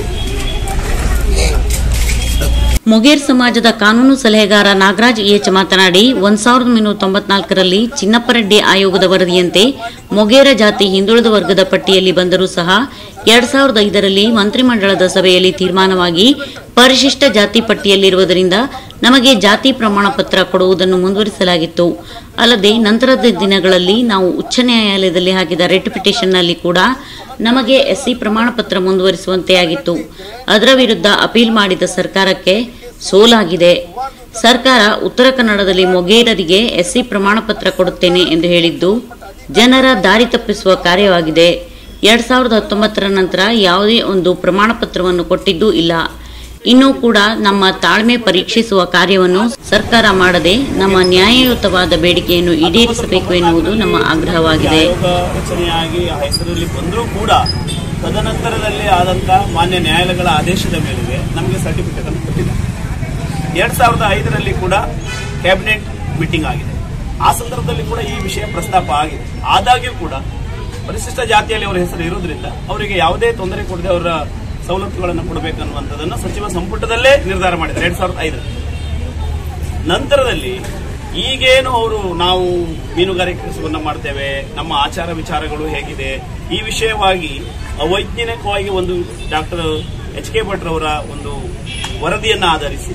ಮೊಗೇರ್ ಸಮಾಜದ ಕಾನೂನು ಸಲಹೆಗಾರ ನಾಗರಾಜ್ ಇಎಚ್ ಮಾತನಾಡಿ ಒಂದ್ ಸಾವಿರದ ಒಂಬೈನೂರ ತೊಂಬತ್ನಾಲ್ಕರಲ್ಲಿ ಚಿನ್ನಪ್ಪರೆಡ್ಡಿ ಆಯೋಗದ ವರದಿಯಂತೆ ಮೊಗೇರ ಜಾತಿ ಹಿಂದುಳಿದ ವರ್ಗದ ಪಟ್ಟಿಯಲ್ಲಿ ಬಂದರೂ ಸಹ ಎರಡ್ ಸಾವಿರದ ಐದರಲ್ಲಿ ಮಂತ್ರಿಮಂಡಲದ ಸಭೆಯಲ್ಲಿ ತೀರ್ಮಾನವಾಗಿ ಪರಿಶಿಷ್ಟ ಜಾತಿ ಪಟ್ಟಿಯಲ್ಲಿರುವುದರಿಂದ ನಮಗೆ ಜಾತಿ ಪ್ರಮಾಣ ಪತ್ರ ಕೊಡುವುದನ್ನು ಮುಂದುವರಿಸಲಾಗಿತ್ತು ಅಲ್ಲದೆ ನಂತರದ ದಿನಗಳಲ್ಲಿ ನಾವು ಉಚ್ಚ ನ್ಯಾಯಾಲಯದಲ್ಲಿ ಹಾಕಿದ ರೆಟ್ ಪಿಟಿಷನ್ನಲ್ಲಿ ಕೂಡ ನಮಗೆ ಎಸ್ಸಿ ಪ್ರಮಾಣ ಪತ್ರ ಮುಂದುವರಿಸುವಂತೆ ಆಗಿತ್ತು ಅದರ ವಿರುದ್ಧ ಅಪೀಲ್ ಮಾಡಿದ ಸರ್ಕಾರಕ್ಕೆ ಸೋಲಾಗಿದೆ ಸರ್ಕಾರ ಉತ್ತರ ಕನ್ನಡದಲ್ಲಿ ಮೊಗೇರರಿಗೆ ಎಸ್ಸಿ ಪ್ರಮಾಣ ಪತ್ರ ಕೊಡುತ್ತೇನೆ ಎಂದು ಹೇಳಿದ್ದು ಜನರ ದಾರಿ ತಪ್ಪಿಸುವ ಕಾರ್ಯವಾಗಿದೆ ಎರಡ್ ಸಾವಿರದ ಹತ್ತೊಂಬತ್ತರ ನಂತರ ಯಾವುದೇ ಒಂದು ಪ್ರಮಾಣ ಪತ್ರವನ್ನು ಕೊಟ್ಟಿದ್ದೂ ಇಲ್ಲ ಇನ್ನೂ ಕೂಡ ನಮ್ಮ ತಾಳ್ಮೆ ಪರೀಕ್ಷಿಸುವ ಕಾರ್ಯವನ್ನು ಸರ್ಕಾರ ಮಾಡದೆ ನಮ್ಮ ನ್ಯಾಯಯುತವಾದ ಬೇಡಿಕೆಯನ್ನು ಈಡೇರಿಸಬೇಕು ಎನ್ನುವುದು ನಮ್ಮ ಆಗ್ರಹವಾಗಿದೆ ಆಯೋಗ ರಚನೆಯಾಗಿ ಆ ಹೆಸರಲ್ಲಿ ಬಂದರೂ ಕೂಡ ತದನಂತರದಲ್ಲಿ ಆದಂತ ಮಾನ್ಯ ನ್ಯಾಯಾಲಯಗಳ ಆದೇಶದ ಮೇರೆಗೆ ನಮಗೆ ಸರ್ಟಿಫಿಕೇಟ್ ಅನ್ನು ಕೊಟ್ಟಿದ್ದಾರೆ ಎರಡ್ ಸಾವಿರದ ಐದರಲ್ಲಿ ಕೂಡ ಕ್ಯಾಬಿನೆಟ್ ಮೀಟಿಂಗ್ ಆಗಿದೆ ಆ ಸಂದರ್ಭದಲ್ಲಿ ಕೂಡ ಈ ವಿಷಯ ಪ್ರಸ್ತಾಪ ಆಗಿದೆ ಆದಾಗ್ಯೂ ಕೂಡ ಪರಿಶಿಷ್ಟ ಜಾತಿಯಲ್ಲಿ ಅವರ ಹೆಸರು ಇರೋದ್ರಿಂದ ಅವರಿಗೆ ಯಾವುದೇ ತೊಂದರೆ ಕೊಡದೆ ಅವರ ಸವಲತ್ತುಗಳನ್ನು ಕೊಡಬೇಕನ್ನುವಂಥದ್ದನ್ನು ಸಚಿವ ಸಂಪುಟದಲ್ಲೇ ನಿರ್ಧಾರ ಮಾಡಿದ್ದಾರೆ ಎರಡ್ ಸಾವಿರದ ಐದರಲ್ಲಿ ನಂತರದಲ್ಲಿ ಈಗೇನು ಅವರು ನಾವು ಮೀನುಗಾರಿಕೆ ಕೆಲಸವನ್ನ ಮಾಡ್ತೇವೆ ನಮ್ಮ ಆಚಾರ ವಿಚಾರಗಳು ಹೇಗಿದೆ ಈ ವಿಷಯವಾಗಿ ಅವೈಜ್ಞಾನಿಕವಾಗಿ ಒಂದು ಡಾಕ್ಟರ್ ಎಚ್ ಕೆ ಭಟ್ರವರ ಒಂದು ವರದಿಯನ್ನ ಆಧರಿಸಿ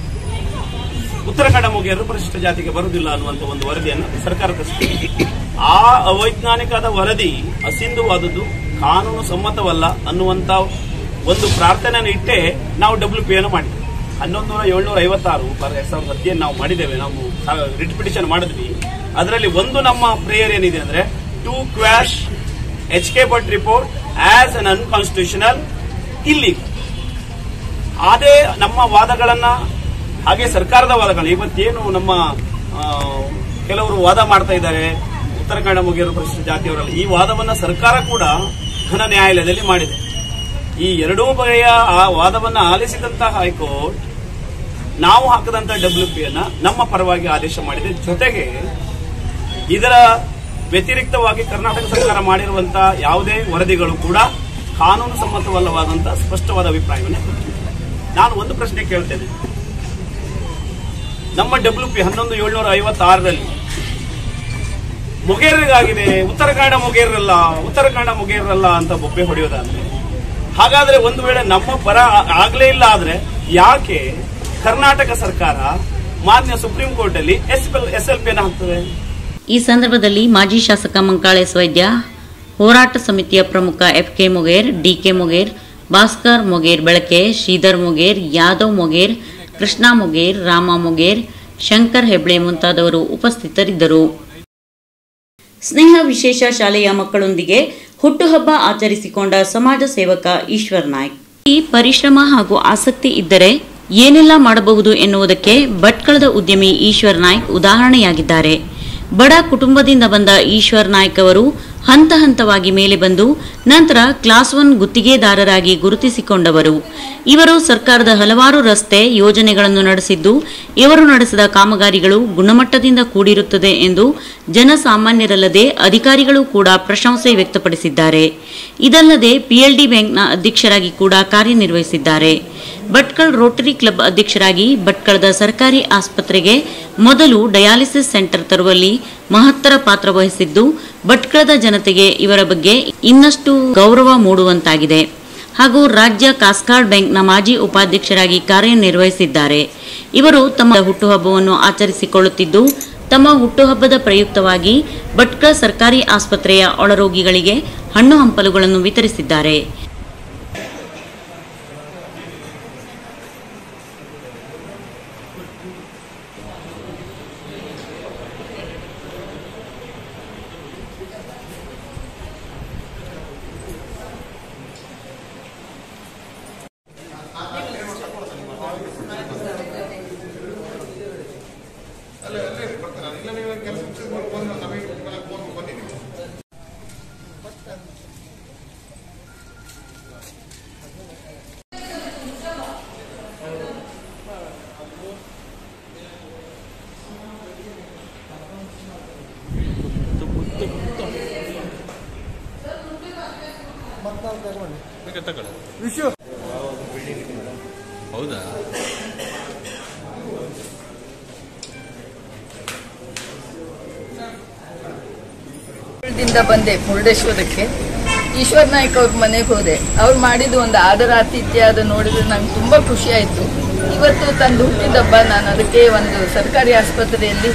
ಉತ್ತರ ಕನ್ನಡ ಮುಗಿಯರು ಪರಿಶಿಷ್ಟ ಜಾತಿಗೆ ಬರುವುದಿಲ್ಲ ಅನ್ನುವಂಥ ಒಂದು ವರದಿಯನ್ನು ಸರ್ಕಾರ ಕಳಿಸಿದೆ ಆ ಅವೈಜ್ಞಾನಿಕದ ವರದಿ ಅಸಿಂಧುವಾದದ್ದು ಕಾನೂನು ಸಮ್ಮತವಲ್ಲ ಅನ್ನುವಂತ ಒಂದು ಪ್ರಾರ್ಥನೆಯನ್ನು ಇಟ್ಟೇ ನಾವು ಡಬ್ಲ್ಯೂ ಪಿ ಅನ್ನು ಮಾಡಿದ್ವಿ ಹನ್ನೊಂದು ನೂರ ಏಳ್ನೂರ ಐವತ್ತಾರು ಬಾರ್ ಎರಡ್ ಸಾವಿರದ ಹದಿಯನ್ನು ನಾವು ಮಾಡಿದ್ದೇವೆ ನಾವು ರಿಟ್ ಪಿಟಿಷನ್ ಮಾಡಿದ್ವಿ ಅದರಲ್ಲಿ ಒಂದು ನಮ್ಮ ಪ್ರೇಯರ್ ಏನಿದೆ ಅಂದ್ರೆ to quash H K Bhat report as un unconstitutional ಇಲ್ಲಿಗ್ ಅದೇ ನಮ್ಮ ವಾದಗಳನ್ನ ಹಾಗೆ ಸರ್ಕಾರದ ವಾದಗಳನ್ನ ಇವತ್ತೇನು ನಮ್ಮ ಆ, ಕೆಲವರು ವಾದ ಮಾಡ್ತಾ ಇದ್ದಾರೆ ಉತ್ತರ ಕನ್ನಡ ಮುಗಿಯರು ಪರಿಶಿಷ್ಟ ಜಾತಿಯವರಲ್ಲ ಈ ವಾದವನ್ನ ಸರ್ಕಾರ ಕೂಡ ಘನ ನ್ಯಾಯಾಲಯದಲ್ಲಿ ಮಾಡಿದೆ ಈ ಎರಡೂ ಬಗೆಯ ಆ ವಾದವನ್ನ ಆಲಿಸಿದಂತಹ ಹೈಕೋರ್ಟ್ ನಾವು ಹಾಕದಂತ ಡಬ್ಲ್ಯೂ ಪಿ ಅನ್ನ ನಮ್ಮ ಪರವಾಗಿ ಆದೇಶ ಮಾಡಿದೆ ಜೊತೆಗೆ ಇದರ ವ್ಯತಿರಿಕ್ತವಾಗಿ ಕರ್ನಾಟಕ ಸರ್ಕಾರ ಮಾಡಿರುವಂತಹ ಯಾವುದೇ ವರದಿಗಳು ಕೂಡ ಕಾನೂನು ಸಮ್ಮತವಲ್ಲವಾದಂತಹ ಸ್ಪಷ್ಟವಾದ ಅಭಿಪ್ರಾಯವನ್ನೇ ಕೊಟ್ಟಿದೆ. ನಾನು ಒಂದು ಪ್ರಶ್ನೆ ಕೇಳ್ತೇನೆ ನಮ್ಮ ಡಬ್ಲ್ಯೂ ಪಿ ಹನ್ನೊಂದು ಏಳ್ನೂರ ಐವತ್ತಾರರಲ್ಲಿ ಮುಗೇರರಿಗಾಗಿದೆ ಉತ್ತರ ಕನ್ನಡ ಮುಗೇರಲ್ಲ ಉತ್ತರ ಕನ್ನಡ ಮುಗೇರಲ್ಲ ಅಂತ ಬೊಬ್ಬೆ ಹೊಡೆಯೋದಾದ್ರೆ ಹಾಗಾದ್ರೆ ಒಂದು ವೇಳೆ ನಮ್ಮ ಪರ ಆ- ಆಗ್ಲೇ ಇಲ್ಲ ಆದ್ರೆ ಯಾಕೆ ಕರ್ನಾಟಕ ಸರ್ಕಾರ ಮಾನ್ಯ ಸುಪ್ರೀಂ ಕೋರ್ಟ್ ಅಲ್ಲಿ ಎಸ್ ಎಸ್ ಎಲ್ ಪಿ ಹಾಕ್ತದೆ ಈ ಸಂದರ್ಭದಲ್ಲಿ ಮಾಜಿ ಶಾಸಕ ಮಂಕಾಳೇಸ್ ವೈದ್ಯ ಹೋರಾಟ ಸಮಿತಿಯ ಪ್ರಮುಖ F K Moger DK Moger Bhaskar Moger Belake Shridhar Moger Yadav Moger Krishna Moger Rama Moger Shankar Heble ಮುಂತಾದವರು ಉಪಸ್ಥಿತರಿದ್ದರು ಸ್ನೇಹ ವಿಶೇಷ ಶಾಲೆಯ ಮಕ್ಕಳೊಂದಿಗೆ ಹುಟ್ಟುಹಬ್ಬ ಆಚರಿಸಿಕೊಂಡ ಸಮಾಜ ಸೇವಕ ಈಶ್ವರ್ ನಾಯ್ಕ್ ಈ ಪರಿಶ್ರಮ ಹಾಗೂ ಆಸಕ್ತಿ ಇದ್ದರೆ ಏನೆಲ್ಲ ಮಾಡಬಹುದು ಎನ್ನುವುದಕ್ಕೆ ಭಟ್ಕಳದ ಉದ್ಯಮಿ ಈಶ್ವರ್ ನಾಯ್ಕ್ ಉದಾಹರಣೆಯಾಗಿದ್ದಾರೆ ಬಡ ಕುಟುಂಬದಿಂದ ಬಂದ ಈಶ್ವರ್ ನಾಯ್ಕ್ ಅವರು ಹಂತ ಹಂತವಾಗಿ ಮೇಲೆ ಬಂದು ನಂತರ ಕ್ಲಾಸ್ ಒನ್ ಗುತ್ತಿಗೆದಾರರಾಗಿ ಗುರುತಿಸಿಕೊಂಡವರು ಇವರು ಸರ್ಕಾರದ ಹಲವಾರು ರಸ್ತೆ ಯೋಜನೆಗಳನ್ನು ನಡೆಸಿದ್ದು ಇವರು ನಡೆಸಿದ ಕಾಮಗಾರಿಗಳು ಗುಣಮಟ್ಟದಿಂದ ಕೂಡಿರುತ್ತದೆ ಎಂದು ಜನಸಾಮಾನ್ಯರಲ್ಲದೆ ಅಧಿಕಾರಿಗಳು ಕೂಡ ಪ್ರಶಂಸೆ ವ್ಯಕ್ತಪಡಿಸಿದ್ದಾರೆ ಇದಲ್ಲದೆ ಪಿಎಲ್ಡಿ ಬ್ಯಾಂಕ್ನ ಅಧ್ಯಕ್ಷರಾಗಿ ಕೂಡ ಕಾರ್ಯನಿರ್ವಹಿಸಿದ್ದಾರೆ ಭಟ್ಕಳ್ ರೋಟರಿ ಕ್ಲಬ್ ಅಧ್ಯಕ್ಷರಾಗಿ ಭಟ್ಕಳದ ಸರ್ಕಾರಿ ಆಸ್ಪತ್ರೆಗೆ ಮೊದಲು ಡಯಾಲಿಸಿಸ್ ಸೆಂಟರ್ ತರುವಲ್ಲಿ ಮಹತ್ತರ ಪಾತ್ರ ವಹಿಸಿದ್ದು ಭಟ್ಕಳದ ಜನತೆಗೆ ಇವರ ಬಗ್ಗೆ ಇನ್ನಷ್ಟು ಗೌರವ ಮೂಡುವಂತಾಗಿದೆ ಹಾಗೂ ರಾಜ್ಯ ಕಾಸ್ಕಾರ್ಡ್ ಬ್ಯಾಂಕ್ನ ಮಾಜಿ ಉಪಾಧ್ಯಕ್ಷರಾಗಿ ಕಾರ್ಯನಿರ್ವಹಿಸಿದ್ದಾರೆ ಇವರು ತಮ್ಮ ಹುಟ್ಟುಹಬ್ಬವನ್ನು ಆಚರಿಸಿಕೊಳ್ಳುತ್ತಿದ್ದು ತಮ್ಮ ಹುಟ್ಟುಹಬ್ಬದ ಪ್ರಯುಕ್ತವಾಗಿ ಭಟ್ಕಳ ಸರ್ಕಾರಿ ಆಸ್ಪತ್ರೆಯ ಒಳರೋಗಿಗಳಿಗೆ ಹಣ್ಣು ಹಂಪಲುಗಳನ್ನು ವಿತರಿಸಿದ್ದಾರೆ ಹೌದಾ ದಿಂದ ಬಂದೆ ಮುರುಡೇಶ್ವರಕ್ಕೆ ಈಶ್ವರ್ ನಾಯ್ಕ್ ಅವ್ರ ಮನೆಗೆ ಹೋದೆ ಅವ್ರು ಮಾಡಿದ ಒಂದು ಆದರಾತಿಥ್ಯ ಅದು ನೋಡಿದ್ರೆ ನಂಗೆ ತುಂಬಾ ಖುಷಿ ಆಯ್ತು ಇವತ್ತು ತಂದು ಹುಟ್ಟಿದಬ್ಬ ನಾನು ಅದಕ್ಕೆ ಒಂದು ಸರ್ಕಾರಿ ಆಸ್ಪತ್ರೆಯಲ್ಲಿ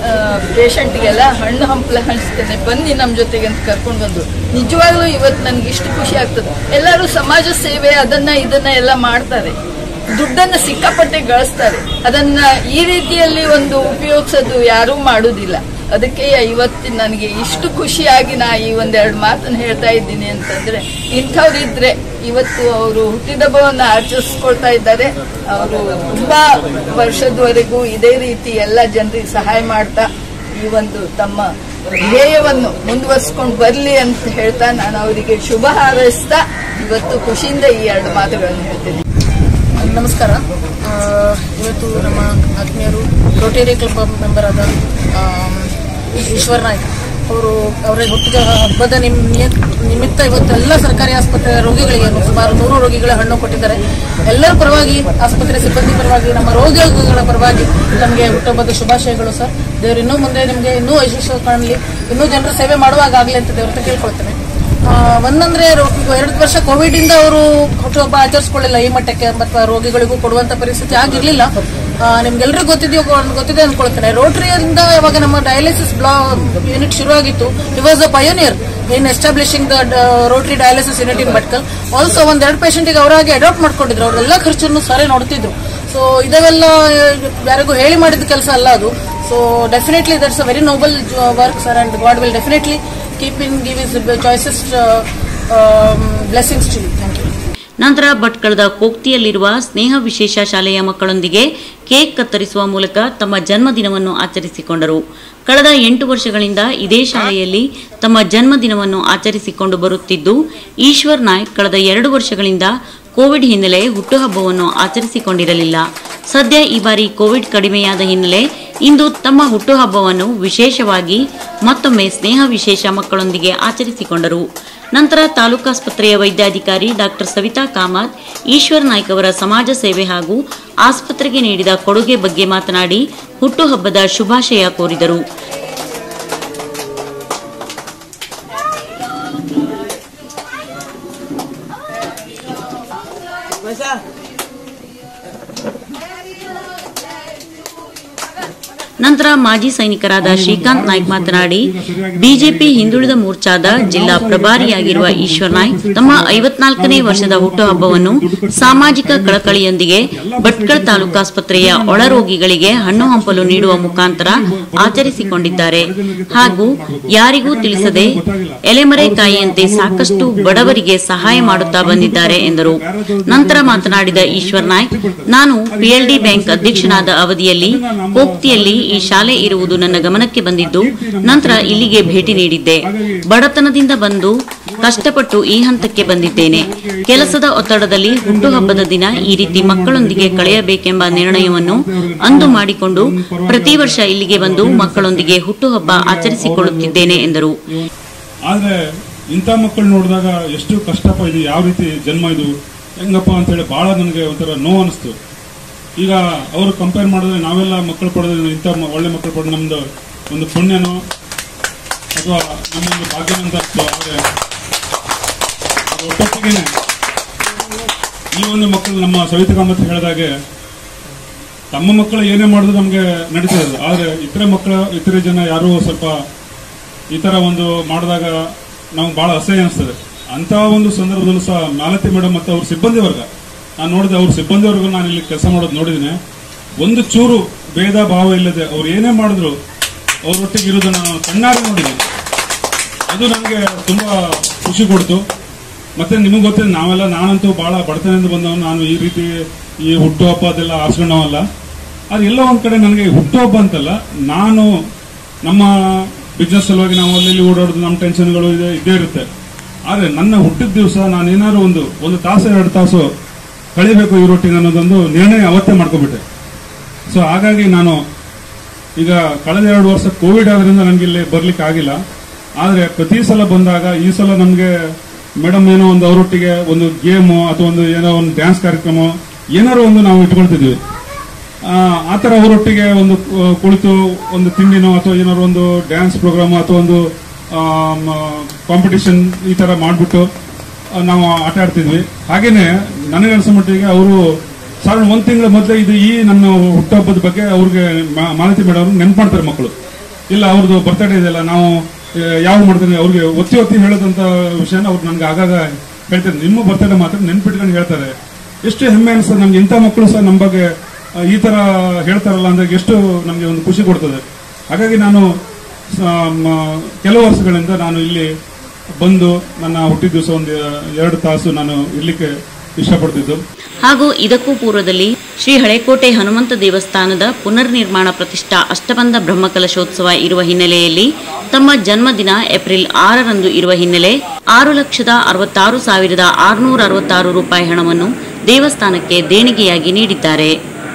ಪೇಷಂಟ್ಗೆಲ್ಲ ಹಣ್ಣು ಹಂಪಲ ಹಂಚ್ತೇನೆ ಬನ್ನಿ ನಮ್ಮ ಜೊತೆಗೆ ಅಂತ ಕರ್ಕೊಂಡು ಬಂದು ನಿಜವಾಗ್ಲೂ ಇವತ್ತು ನನಗೆ ಇಷ್ಟು ಖುಷಿ ಆಗ್ತದೆ ಎಲ್ಲರೂ ಸಮಾಜ ಸೇವೆ ಅದನ್ನ ಇದನ್ನ ಎಲ್ಲ ಮಾಡ್ತಾರೆ ದುಡ್ಡನ್ನ ಸಿಕ್ಕಾಪಟ್ಟೆ ಗಳಿಸ್ತಾರೆ ಅದನ್ನ ಈ ರೀತಿಯಲ್ಲಿ ಒಂದು ಉಪಯೋಗಿಸೋದು ಯಾರೂ ಮಾಡುವುದಿಲ್ಲ ಅದಕ್ಕೆ ಇವತ್ತಿನ ನನಗೆ ಇಷ್ಟು ಖುಷಿಯಾಗಿ ನಾ ಈ ಒಂದೆರಡು ಮಾತನ್ನು ಹೇಳ್ತಾ ಇದ್ದೀನಿ ಅಂತಂದ್ರೆ ಇಂಥವ್ರಿದ್ರೆ ಇವತ್ತು ಅವರು ಹುಟ್ಟಿದಬ್ಬವನ್ನು ಆಚರಿಸ್ಕೊಳ್ತಾ ಇದ್ದಾರೆ ಅವರು ತುಂಬಾ ವರ್ಷದವರೆಗೂ ಇದೇ ರೀತಿ ಎಲ್ಲ ಜನರಿಗೆ ಸಹಾಯ ಮಾಡ್ತಾ ಈ ಒಂದು ತಮ್ಮ ಧ್ಯೇಯವನ್ನು ಮುಂದುವರ್ಸ್ಕೊಂಡು ಬರ್ಲಿ ಅಂತ ಹೇಳ್ತಾ ನಾನು ಅವರಿಗೆ ಶುಭ ಹಾರೈಸ್ತಾ ಇವತ್ತು ಖುಷಿಯಿಂದ ಈ ಎರಡು ಮಾತುಗಳನ್ನು ಹೇಳ್ತೀನಿ ನಮಸ್ಕಾರ ಆ, ಇವತ್ತು ನಮ್ಮ ಆತ್ಮೀಯರು ರೋಟೇರಿ ಕ್ಲಬ್ ಮೆಂಬರ್ ಆದ ಆಮ್, ಈಶ್ವರ್ ನಾಯ್ಕ್ ಅವರು ಅವರ ಹುಟ್ಟಿದ ಹಬ್ಬದ ನಿಮ್- ನಿಮಿತ್ತ ಇವತ್ತು ಎಲ್ಲ ಸರ್ಕಾರಿ ಆಸ್ಪತ್ರೆ ರೋಗಿಗಳಿಗೆ ಸುಮಾರು ನೂರು ರೋಗಿಗಳ ಹಣ್ಣು ಕೊಟ್ಟಿದ್ದಾರೆ ಎಲ್ಲರ ಪರವಾಗಿ ಆಸ್ಪತ್ರೆ ಸಿಬ್ಬಂದಿ ಪರವಾಗಿ ನಮ್ಮ ರೋಗಿಗಳ ಪರವಾಗಿ ನಮಗೆ ಹುಟ್ಟುಹಬ್ಬದ ಶುಭಾಶಯಗಳು ಸರ್ ದೇವರು ಇನ್ನೂ ಮುಂದೆ ನಿಮಗೆ ಇನ್ನೂ ಯಶಸ್ಸು ಕಾಣಲಿ ಇನ್ನೂ ಜನರು ಸೇವೆ ಮಾಡುವಾಗಲಿ ಅಂತ ದೇವ್ರ ಹತ್ರ ಕೇಳ್ಕೊಳ್ತೇನೆ ಆ, ಒಂದಂದ್ರೆ ರೋ- ಈಗ ಎರಡು ವರ್ಷ ಕೋವಿಡ್ ಇಂದ ಅವರು ಹುಟ್ಟುಹಬ್ಬ ಆಚರಿಸ್ಕೊಳ್ಳಿಲ್ಲ ಈ ಮಟ್ಟಕ್ಕೆ ಅಥವಾ ರೋಗಿಗಳಿಗೂ ಕೊಡುವಂತ ಪರಿಸ್ಥಿತಿ ಆಗಿರ್ಲಿಲ್ಲ ಆ, ನಿಮ್ಗೆಲ್ರಿಗೂ ಗೊತ್ತಿದೆಯೋ ಗೊತ್ತಿದೆ ಅನ್ಕೊಳ್ತೇನೆ ರೋಟರಿಯಿಂದ ಇವಾಗ ನಮ್ಮ ಡಯಾಲಿಸಿಸ್ ಬ್ಲಾ ಯೂನಿಟ್ ಶುರು ಆಗಿತ್ತು he was a pioneer in establishing the rotary dialysis unit in Bhatkal also ಒಂದೆರಡು ಪೇಷಂಟಿಗೆ ಅವರಾಗಿ ಅಡಾಪ್ಟ್ ಮಾಡ್ಕೊಂಡಿದ್ರು ಅವರೆಲ್ಲ ಖರ್ಚನ್ನು ಸರಿ ನೋಡ್ತಿದ್ರು ಸೊ ಇದೆಲ್ಲ ಯಾರಿಗೂ ಹೇಳಿ ಮಾಡಿದ ಕೆಲಸ ಅಲ್ಲ ಅದು so definitely that's a very noble work sir and God will definitely keep in give his choicest blessings to you thank you ನಂತರ ಭಟ್ಕಳದ ಕೋಕ್ತಿಯಲ್ಲಿರುವ ಸ್ನೇಹ ವಿಶೇಷ ಶಾಲೆಯ ಮಕ್ಕಳೊಂದಿಗೆ ಕೇಕ್ ಕತ್ತರಿಸುವ ಮೂಲಕ ತಮ್ಮ ಜನ್ಮದಿನವನ್ನು ಆಚರಿಸಿಕೊಂಡರು ಕಳೆದ ಎಂಟು ವರ್ಷಗಳಿಂದ ಇದೇ ಶಾಲೆಯಲ್ಲಿ ತಮ್ಮ ಜನ್ಮದಿನವನ್ನು ಆಚರಿಸಿಕೊಂಡು ಬರುತ್ತಿದ್ದು ಈಶ್ವರ್ ನಾಯ್ಕ್ ಕಳೆದ ಎರಡು ವರ್ಷಗಳಿಂದ ಕೋವಿಡ್ ಹಿನ್ನೆಲೆ ಹುಟ್ಟುಹಬ್ಬವನ್ನು ಆಚರಿಸಿಕೊಂಡಿರಲಿಲ್ಲ ಸದ್ಯ ಈ ಬಾರಿ ಕೋವಿಡ್ ಕಡಿಮೆಯಾದ ಹಿನ್ನೆಲೆ ಇಂದು ತಮ್ಮ ಹುಟ್ಟುಹಬ್ಬವನ್ನು ವಿಶೇಷವಾಗಿ ಮತ್ತೊಮ್ಮೆ ಸ್ನೇಹ ವಿಶೇಷ ಮಕ್ಕಳೊಂದಿಗೆ ಆಚರಿಸಿಕೊಂಡರು ನಂತರ ತಾಲೂಕಾಸ್ಪತ್ರೆಯ ವೈದ್ಯಾಧಿಕಾರಿ ಡಾಕ್ಟರ್ ಸವಿತಾ ಕಾಮತ್ ಈಶ್ವರ್ ನಾಯ್ಕ್ ಅವರ ಸಮಾಜ ಸೇವೆ ಹಾಗೂ ಆಸ್ಪತ್ರೆಗೆ ನೀಡಿದ ಕೊಡುಗೆ ಬಗ್ಗೆ ಮಾತನಾಡಿ ಹುಟ್ಟುಹಬ್ಬದ ಶುಭಾಶಯ ಕೋರಿದರು ನಂತರ ಮಾಜಿ ಸೈನಿಕರಾದ ಶ್ರೀಕಾಂತ್ ನಾಯ್ಕ್ ಮಾತನಾಡಿ ಬಿಜೆಪಿ ಹಿಂದುಳಿದ ಮೋರ್ಚಾದ ಜಿಲ್ಲಾ ಪ್ರಭಾರಿಯಾಗಿರುವ ಈಶ್ವರ್ ನಾಯ್ಕ್ ತಮ್ಮ ಐವತ್ನಾಲ್ಕನೇ ವರ್ಷದ ಹುಟ್ಟುಹಬ್ಬವನ್ನು ಸಾಮಾಜಿಕ ಕಳಕಳಿಯೊಂದಿಗೆ ಭಟ್ಕಳ ತಾಲೂಕಾಸ್ಪತ್ರೆಯ ಒಳರೋಗಿಗಳಿಗೆ ಹಣ್ಣು ಹಂಪಲು ನೀಡುವ ಮುಖಾಂತರ ಆಚರಿಸಿಕೊಂಡಿದ್ದಾರೆ ಹಾಗೂ ಯಾರಿಗೂ ತಿಳಿಸದೆ ಎಲೆಮರೆಕಾಯಿಯಂತೆ ಸಾಕಷ್ಟು ಬಡವರಿಗೆ ಸಹಾಯ ಮಾಡುತ್ತಾ ಬಂದಿದ್ದಾರೆ ಎಂದರು ನಂತರ ಮಾತನಾಡಿದ ಈಶ್ವರ್ ನಾಯ್ಕ್ ನಾನು ಪಿಎಲ್ಡಿ ಬ್ಯಾಂಕ್ ಅಧ್ಯಕ್ಷನಾದ ಅವಧಿಯಲ್ಲಿ ಕೋಕ್ತಿಯಲ್ಲಿ ಈ ಶಾಲೆ ಇರುವುದು ನನ್ನ ಗಮನಕ್ಕೆ ಬಂದಿದ್ದು ನಂತರ ಇಲ್ಲಿಗೆ ಭೇಟಿ ನೀಡಿದ್ದೆ ಬಡತನದಿಂದ ಬಂದು ಕಷ್ಟಪಟ್ಟು ಈ ಹಂತಕ್ಕೆ ಬಂದಿದ್ದೇನೆ ಕೆಲಸದ ಒತ್ತಡದಲ್ಲಿ ಹುಟ್ಟುಹಬ್ಬದ ದಿನ ಈ ರೀತಿ ಮಕ್ಕಳೊಂದಿಗೆ ಕಳೆಯಬೇಕೆಂಬ ನಿರ್ಣಯವನ್ನು ಅಂದು ಮಾಡಿಕೊಂಡು ಪ್ರತಿ ವರ್ಷ ಇಲ್ಲಿಗೆ ಬಂದು ಮಕ್ಕಳೊಂದಿಗೆ ಹುಟ್ಟುಹಬ್ಬ ಆಚರಿಸಿಕೊಳ್ಳುತ್ತಿದ್ದೇನೆ ಎಂದರು ಆದ್ರೆ ಇಂಥ ಮಕ್ಕಳು ನೋಡಿದಾಗ ಎಷ್ಟು ಕಷ್ಟಪ ಇದು ಯಾವ ರೀತಿ ಜನ್ಮ ಇದು ಹೆಂಗಪ್ಪ ಅಂತೇಳಿ ಬಹಳ ನನಗೆ ಒಂಥರ ನೋವು ಅನಿಸ್ತು ಈಗ ಅವರು ಕಂಪೇರ್ ಮಾಡಿದ್ರೆ ನಾವೆಲ್ಲ ಮಕ್ಕಳು ಪಡೆದ ಇಂಥ ಮ- ಒಳ್ಳೆ ಮಕ್ಕಳು ಪಡೆದ ನಮ್ದು ಒಂದು ಪುಣ್ಯನೋ ಅಥವಾ ನಮ್ಮೊಂದು ಭಾಗ್ಯ ಅಂತ ಅನಿಸ್ತು ಆದರೆ ಅದ್ರ ಒಟ್ಟೊಟ್ಟಿಗೆನೆ ಈ ಒಂದು ಮಕ್ಕಳು ನಮ್ಮ ಸವಿತಾ ಕಾಮತ್ ಹೇಳಿದಾಗೆ ತಮ್ಮ ಮಕ್ಕಳು ಏನೇ ಮಾಡಿದ್ರು ನಮಗೆ ನಡೀತದೆ ಆದರೆ ಇತರೆ ಮಕ್ಕಳ ಇತರೆ ಜನ ಯಾರು ಸ್ವಲ್ಪ ಈ ತರ ಒಂದು ಮಾಡಿದಾಗ ನಮ್ಗೆ ಬಹಳ ಅಸಹ್ಯ ಅನಿಸ್ತದೆ ಅಂತ ಒಂದು ಸಂದರ್ಭದಲ್ಲೂ ಸಹ ಮಾಲತಿ ಮೇಡಮ್ ಮತ್ತು ಅವ್ರ ಸಿಬ್ಬಂದಿ ವರ್ಗ ನಾನು ನೋಡಿದೆ ಅವ್ರ ಸಿಬ್ಬಂದಿ ವರ್ಗ ನಾನು ಇಲ್ಲಿ ಕೆಲಸ ಮಾಡೋದು ನೋಡಿದ್ದೀನಿ ಒಂದು ಚೂರು ಭೇದ ಭಾವ ಇಲ್ಲದೆ ಅವ್ರು ಏನೇ ಮಾಡಿದ್ರು ಅವರೊಟ್ಟಿಗೆ ಇರೋದನ್ನ ನಾನು ಕಣ್ಣಾರೆ ನೋಡಿದ್ದೀನಿ ಅದು ನನಗೆ ತುಂಬಾ ಖುಷಿ ಕೊಡ್ತು ಮತ್ತೆ ನಿಮಗೆ ಗೊತ್ತಿದೆ ನಾವೆಲ್ಲ ನಾನಂತೂ ಬಹಳ ಬಡತನದಿಂದ ಬಂದವನು ನಾನು ಈ ರೀತಿ ಈ ಹುಟ್ಟುಹಬ್ಬ ಅದೆಲ್ಲ ಆಚರಣವಲ್ಲ ಅದು ಎಲ್ಲ ಒಂದ್ ಕಡೆ ನನಗೆ ಹುಟ್ಟುಹಬ್ಬ ಅಂತಲ್ಲ ನಾನು ನಮ್ಮ ಬಿಸ್ನೆಸ್ ಸಲುವಾಗಿ ನಾವು ಅಲ್ಲಿ ಇಲ್ಲಿ ಓಡಾಡೋದು ನಮ್ಮ ಟೆನ್ಷನ್ಗಳು ಇದೆ ಇದ್ದೇ ಇರುತ್ತೆ ಆದ್ರೆ ನನ್ನ ಹುಟ್ಟಿದ ದಿವಸ ನಾನು ಏನಾದ್ರು ಒಂದು ಒಂದು ತಾಸು ಎರಡು ತಾಸು ಕಳಿಬೇಕು ಈ ರೊಟ್ಟಿಗೆ ಅನ್ನೋದೊಂದು ನಿರ್ಣಯ ಅವತ್ತೇ ಮಾಡ್ಕೊಬಿಟ್ಟೆ ಸೊ ಹಾಗಾಗಿ ನಾನು ಈಗ ಕಳೆದ ಎರಡು ವರ್ಷ ಕೋವಿಡ್ ಆದ್ರಿಂದ ನನಗೆ ಇಲ್ಲಿ ಬರ್ಲಿಕ್ಕೆ ಆಗಿಲ್ಲ ಆದ್ರೆ ಪ್ರತಿ ಸಲ ಬಂದಾಗ ಈ ಸಲ ನಮಗೆ ಮೇಡಮ್ ಏನೋ ಒಂದು ಅವರೊಟ್ಟಿಗೆ ಒಂದು ಗೇಮು ಅಥವಾ ಒಂದು ಏನೋ ಒಂದು ಡ್ಯಾನ್ಸ್ ಕಾರ್ಯಕ್ರಮ ಏನಾರು ಒಂದು ನಾವು ಇಟ್ಕೊಳ್ತಿದ್ವಿ ಆ, ಆ ಥರ ಅವರೊಟ್ಟಿಗೆ ಒಂದು ಕು- ಕುಳಿತು ಒಂದು ತಿಂಡಿನೋ ಅಥವಾ ಏನಾದ್ರು ಒಂದು ಡ್ಯಾನ್ಸ್ ಪ್ರೋಗ್ರಾಮ್ ಅಥವಾ ಒಂದು ಕಾಂಪಿಟಿಷನ್ ಈ ತರ ಮಾಡ್ಬಿಟ್ಟು ಆ, ನಾವು ಆಟ ಆಡ್ತಿದ್ವಿ ಹಾಗೇನೆ ನನಗನ್ಸೋ ಮಟ್ಟಿಗೆ ಅವರು ಸಾಧಾರಣ ಒಂದ್ ತಿಂಗಳ ಮೊದಲೇ ಇದು ಈ ನನ್ನ ಹುಟ್ಟುಹಬ್ಬದ ಬಗ್ಗೆ ಅವ್ರಿಗೆ ಮಾ- ಮಾಲತಿ ಮೇಡಮ್ ನೆನ್ಪು ಮಾಡ್ತಾರೆ ಮಕ್ಕಳು ಇಲ್ಲ ಅವ್ರದ್ದು ಬರ್ತಡೇ ಇದೆಯಲ್ಲ ನಾವು ಆ, ಯಾವ ಮಾಡ್ತೀನಿ ಅವ್ರಿಗೆ ಒತ್ತಿ ಒತ್ತಿ ಹೇಳೋದಂತ ವಿಷಯನ ಅವ್ರು ನನ್ಗೆ ಆಗಾಗ ಹೇಳ್ತಾರೆ ನಿಮ್ಮ ಬರ್ತಡೇ ಮಾತ್ರ ನೆನ್ಪಿಟ್ಕೊಂಡು ಹೇಳ್ತಾರೆ ಎಷ್ಟು ಹೆಮ್ಮೆ ಅನಿಸ್ತದೆ ನಮ್ಗೆ ಇಂಥ ಮಕ್ಕಳು ಸಹ ನಮ್ಮ ಬಗ್ಗೆ ಆ, ಈ ತರ ಹೇಳ್ತಾರಲ್ಲ ಅಂದಾಗ ಎಷ್ಟು ನಮಗೆ ಒಂದು ಖುಷಿ ಕೊಡ್ತದೆ ಹಾಗಾಗಿ ನಾನು ಸ- ಮ- ಕೆಲವು ವರ್ಷಗಳಿಂದ ನಾನು ಇಲ್ಲಿ ಬಂದು ನನ್ನ ಹುಟ್ಟಿದ ದಿವಸ ಒಂದು ಎರಡು ತಾಸು ನಾನು ಇರ್ಲಿಕ್ಕೆ ಇಷ್ಟಪಡ್ತಿದ್ದು ಹಾಗೂ ಇದಕ್ಕೂ ಪೂರ್ವದಲ್ಲಿ ಶ್ರೀ ಹಳೆಕೋಟೆ ಹನುಮಂತ ದೇವಸ್ಥಾನದ ಪುನರ್ ನಿರ್ಮಾಣ ಪ್ರತಿಷ್ಠಾ ಅಷ್ಟಬಂಧ ಬ್ರಹ್ಮಕಲಶೋತ್ಸವ ಇರುವ ಹಿನ್ನೆಲೆಯಲ್ಲಿ ತಮ್ಮ ಜನ್ಮದಿನ ಏಪ್ರಿಲ್ ಆರರಂದು ಇರುವ ಹಿನ್ನೆಲೆ ಆರು ಲಕ್ಷದ ಅರವತ್ತಾರು ಸಾವಿರದ ಆರುನೂರ ಅರವತ್ತಾರು ರೂಪಾಯಿ ಹಣವನ್ನು ದೇವಸ್ಥಾನಕ್ಕೆ ದೇಣಿಗೆಯಾಗಿ ನೀಡಿದ್ದಾರೆ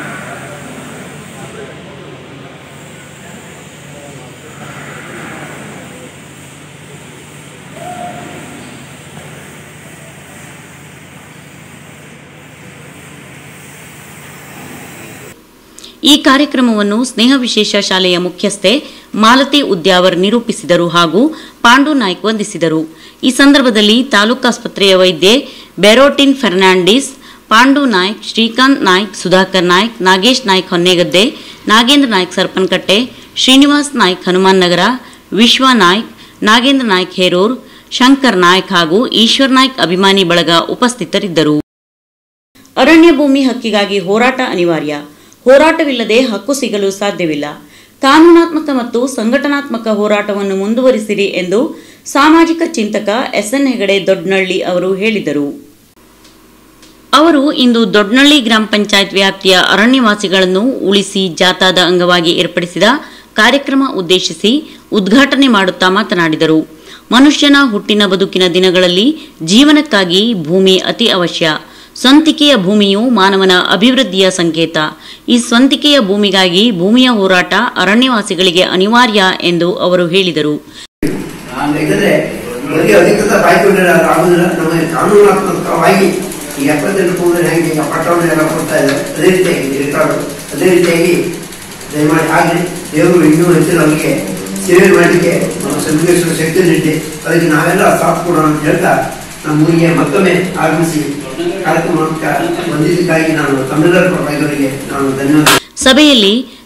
ಈ ಕಾರ್ಯಕ್ರಮವನ್ನು ಸ್ನೇಹ ವಿಶೇಷ ಶಾಲೆಯ ಮುಖ್ಯಸ್ಥೆ ಮಾಲತಿ ಉದ್ಯಾವರ್ ನಿರೂಪಿಸಿದರು ಹಾಗೂ ಪಾಂಡು ನಾಯ್ಕ್ ವಂದಿಸಿದರು ಈ ಸಂದರ್ಭದಲ್ಲಿ ತಾಲೂಕಾಸ್ಪತ್ರೆಯ ವೈದ್ಯೆ ಬೆರೋಟಿನ್ ಫೆರ್ನಾಂಡಿಸ್ ಪಾಂಡು ನಾಯ್ಕ್ ಶ್ರೀಕಾಂತ್ ನಾಯ್ಕ್ ಸುಧಾಕರ್ ನಾಯ್ಕ್ ನಾಗೇಶ್ ನಾಯ್ಕ್ ಹೊನ್ನೇಗದ್ದೆ ನಾಗೇಂದ್ರ ನಾಯ್ಕ್ ಸರ್ಪನ್ಕಟ್ಟೆ ಶ್ರೀನಿವಾಸ್ ನಾಯ್ಕ್ ಹನುಮಾನ್ ನಗರ ವಿಶ್ವ ನಾಯ್ಕ್ ನಾಗೇಂದ್ರ ನಾಯ್ಕ್ ಹೇರೂರ್ ಶಂಕರ್ ನಾಯ್ಕ್ ಹಾಗೂ ಈಶ್ವರ್ ನಾಯ್ಕ್ ಅಭಿಮಾನಿ ಬಳಗ ಉಪಸ್ಥಿತರಿದ್ದರು ಅರಣ್ಯ ಭೂಮಿ ಹಕ್ಕಿಗಾಗಿ ಹೋರಾಟ ಅನಿವಾರ್ಯ ಹೋರಾಟವಿಲ್ಲದೆ ಹಕ್ಕು ಸಿಗಲು ಸಾಧ್ಯವಿಲ್ಲ ಕಾನೂನಾತ್ಮಕ ಮತ್ತು ಸಂಘಟನಾತ್ಮಕ ಹೋರಾಟವನ್ನು ಮುಂದುವರಿಸಿರಿ ಎಂದು ಸಾಮಾಜಿಕ ಚಿಂತಕ ಎಸ್ಎನ್ ಹೆಗಡೆ ದೊಡ್ನಳ್ಳಿ ಅವರು ಹೇಳಿದರು ಅವರು ಇಂದು ದೊಡ್ನಳ್ಳಿ ಗ್ರಾಮ ಪಂಚಾಯತ್ ವ್ಯಾಪ್ತಿಯ ಅರಣ್ಯವಾಸಿಗಳನ್ನು ಉಳಿಸಿ ಜಾಥಾದ ಅಂಗವಾಗಿ ಏರ್ಪಡಿಸಿದ ಕಾರ್ಯಕ್ರಮ ಉದ್ದೇಶಿಸಿ ಉದ್ಘಾಟನೆ ಮಾಡುತ್ತಾ ಮಾತನಾಡಿದರು ಮನುಷ್ಯನ ಹುಟ್ಟಿನ ಬದುಕಿನ ದಿನಗಳಲ್ಲಿ ಜೀವನಕ್ಕಾಗಿ ಭೂಮಿ ಅತಿ ಅವಶ್ಯ ಸ್ವಂತಿಕೆಯ ಭೂಮಿಯು ಮಾನವನ ಅಭಿವೃದ್ಧಿಯ ಸಂಕೇತ ಈ ಸ್ವಂತಿಕೆಯ ಭೂಮಿಗಾಗಿ ಭೂಮಿಯ ಹೋರಾಟ ಅರಣ್ಯವಾಸಿಗಳಿಗೆ ಅನಿವಾರ್ಯ ಎಂದು ಅವರು ಹೇಳಿದರು ಯಾಕಂದ್ರೆ ಬರೀ ಅಧಿಕೃತ ಬಾಯ್ಕೊಂಡ್ರೆ ಅದು ಆಗುದಿಲ್ಲ ನಮಗೆ ಕಾನೂನಾತ್ಮಕವಾಗಿ ಈ ಎಪ್ಪತ್ತೆಂಟು ಕೂಡಲೇ ಹೆಂಗೆ ಈಗ ಪಟ್ಟವನ್ನು ಎಲ್ಲ ಕೊಡ್ತಾ ಇದ್ದಾರೆ ಅದೇ ರೀತಿಯಾಗಿ ರಿಕಾರ್ಡು ಅದೇ ರೀತಿಯಾಗಿ ದಯಮಾಡಿ ಆಗಲಿ ದೇವರು ಇನ್ನೂ ಹೆಚ್ಚು ನಮಗೆ ಸೇವೆ ಮಾಡಲಿಕ್ಕೆ ನಮ್ಮ ಸನ್ನಿವೇಶದ ಶಕ್ತಿ ನೀಡಿ ಅದಕ್ಕೆ ನಾವೆಲ್ಲ ಸಾಥ್ ಕೊಡೋಣ ಅಂತ ಹೇಳ್ತಾ ನಮ್ಮ ಊರಿಗೆ ಮತ್ತೊಮ್ಮೆ ಆಗಮಿಸಿ ಕಾರ್ಯಕ್ರಮಕ್ಕೆ ಬಂದಿದ್ದಕ್ಕಾಗಿ ನಾನು ತಮ್ಮೆಲ್ಲರ ಪರವಾಗಿ ಅವರಿಗೆ ನಾನು ಧನ್ಯವಾದ ಸಭೆಯಲ್ಲಿ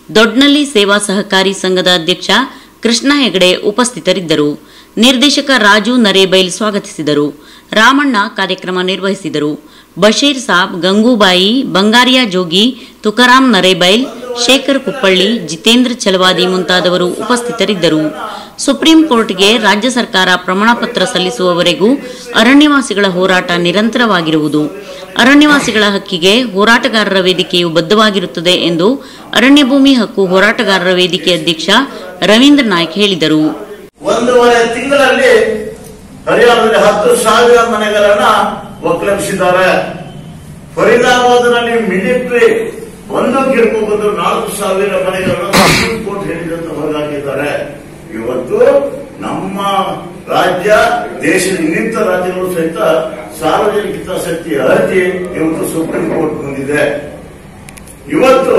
ದೊಡ್ನಳ್ಳಿ ಸೇವಾ ಸಹಕಾರಿ ಸಂಘದ ಅಧ್ಯಕ್ಷ ಕೃಷ್ಣ ಹೆಗಡೆ ಉಪಸ್ಥಿತರಿದ್ದರು ನಿರ್ದೇಶಕ ರಾಜು ನರೇಬೈಲ್ ಸ್ವಾಗತಿಸಿದರು ರಾಮಣ್ಣ ಕಾರ್ಯಕ್ರಮ ನಿರ್ವಹಿಸಿದರು ಬಶೀರ್ ಸಾಬ್ ಗಂಗೂಬಾಯಿ ಬಂಗಾರಿಯಾ ಜೋಗಿ ತುಕಾರಾಂ ನರೇಬೈಲ್ ಶೇಖರ್ ಕುಪ್ಪಳ್ಳಿ ಜಿತೇಂದ್ರ ಚಲವಾದಿ ಮುಂತಾದವರು ಉಪಸ್ಥಿತರಿದ್ದರು ಸುಪ್ರೀಂ ಕೋರ್ಟ್ಗೆ ರಾಜ್ಯ ಸರ್ಕಾರ ಪ್ರಮಾಣಪತ್ರ ಸಲ್ಲಿಸುವವರೆಗೂ ಅರಣ್ಯವಾಸಿಗಳ ಹೋರಾಟ ನಿರಂತರವಾಗಿರುವುದು ಅರಣ್ಯವಾಸಿಗಳ ಹಕ್ಕಿಗೆ ಹೋರಾಟಗಾರರ ವೇದಿಕೆಯು ಬದ್ಧವಾಗಿರುತ್ತದೆ ಎಂದು ಅರಣ್ಯ ಭೂಮಿ ಹಕ್ಕು ಹೋರಾಟಗಾರರ ವೇದಿಕೆ ಅಧ್ಯಕ್ಷ ರವೀಂದ್ರ ನಾಯ್ಕ್ ಹೇಳಿದರು ಒಂದೂವರೆ ತಿಂಗಳಲ್ಲಿ ಹರಿಯಾಣದಲ್ಲಿ ಹತ್ತು ಸಾವಿರ ಮನೆಗಳನ್ನ ಒಕ್ಕಲೆಬ್ಬಿಸಿದ್ದಾರೆ ಫರೀದಾಬಾದ್ನಲ್ಲಿ ಮಿಲಿಟರಿ ಒಂದು ಗಿರ್ಕೊಂಡು ನಾಲ್ಕು ಸಾವಿರ ಮನೆಗಳನ್ನು ಸುಪ್ರೀಂ ಕೋರ್ಟ್ ಹೇಳಿದಂತ ಹೊರಗಾಕಿದ್ದಾರೆ ಇವತ್ತು ನಮ್ಮ ರಾಜ್ಯ ದೇಶದ ಇನ್ನಿತ ರಾಜ್ಯಗಳು ಸಹಿತ ಸಾರ್ವಜನಿಕ ಹಿತಾಸಕ್ತಿ ಅರ್ಜಿ ಇವತ್ತು ಸುಪ್ರೀಂ ಕೋರ್ಟ್ ಮುಂದಿದೆ ಇವತ್ತು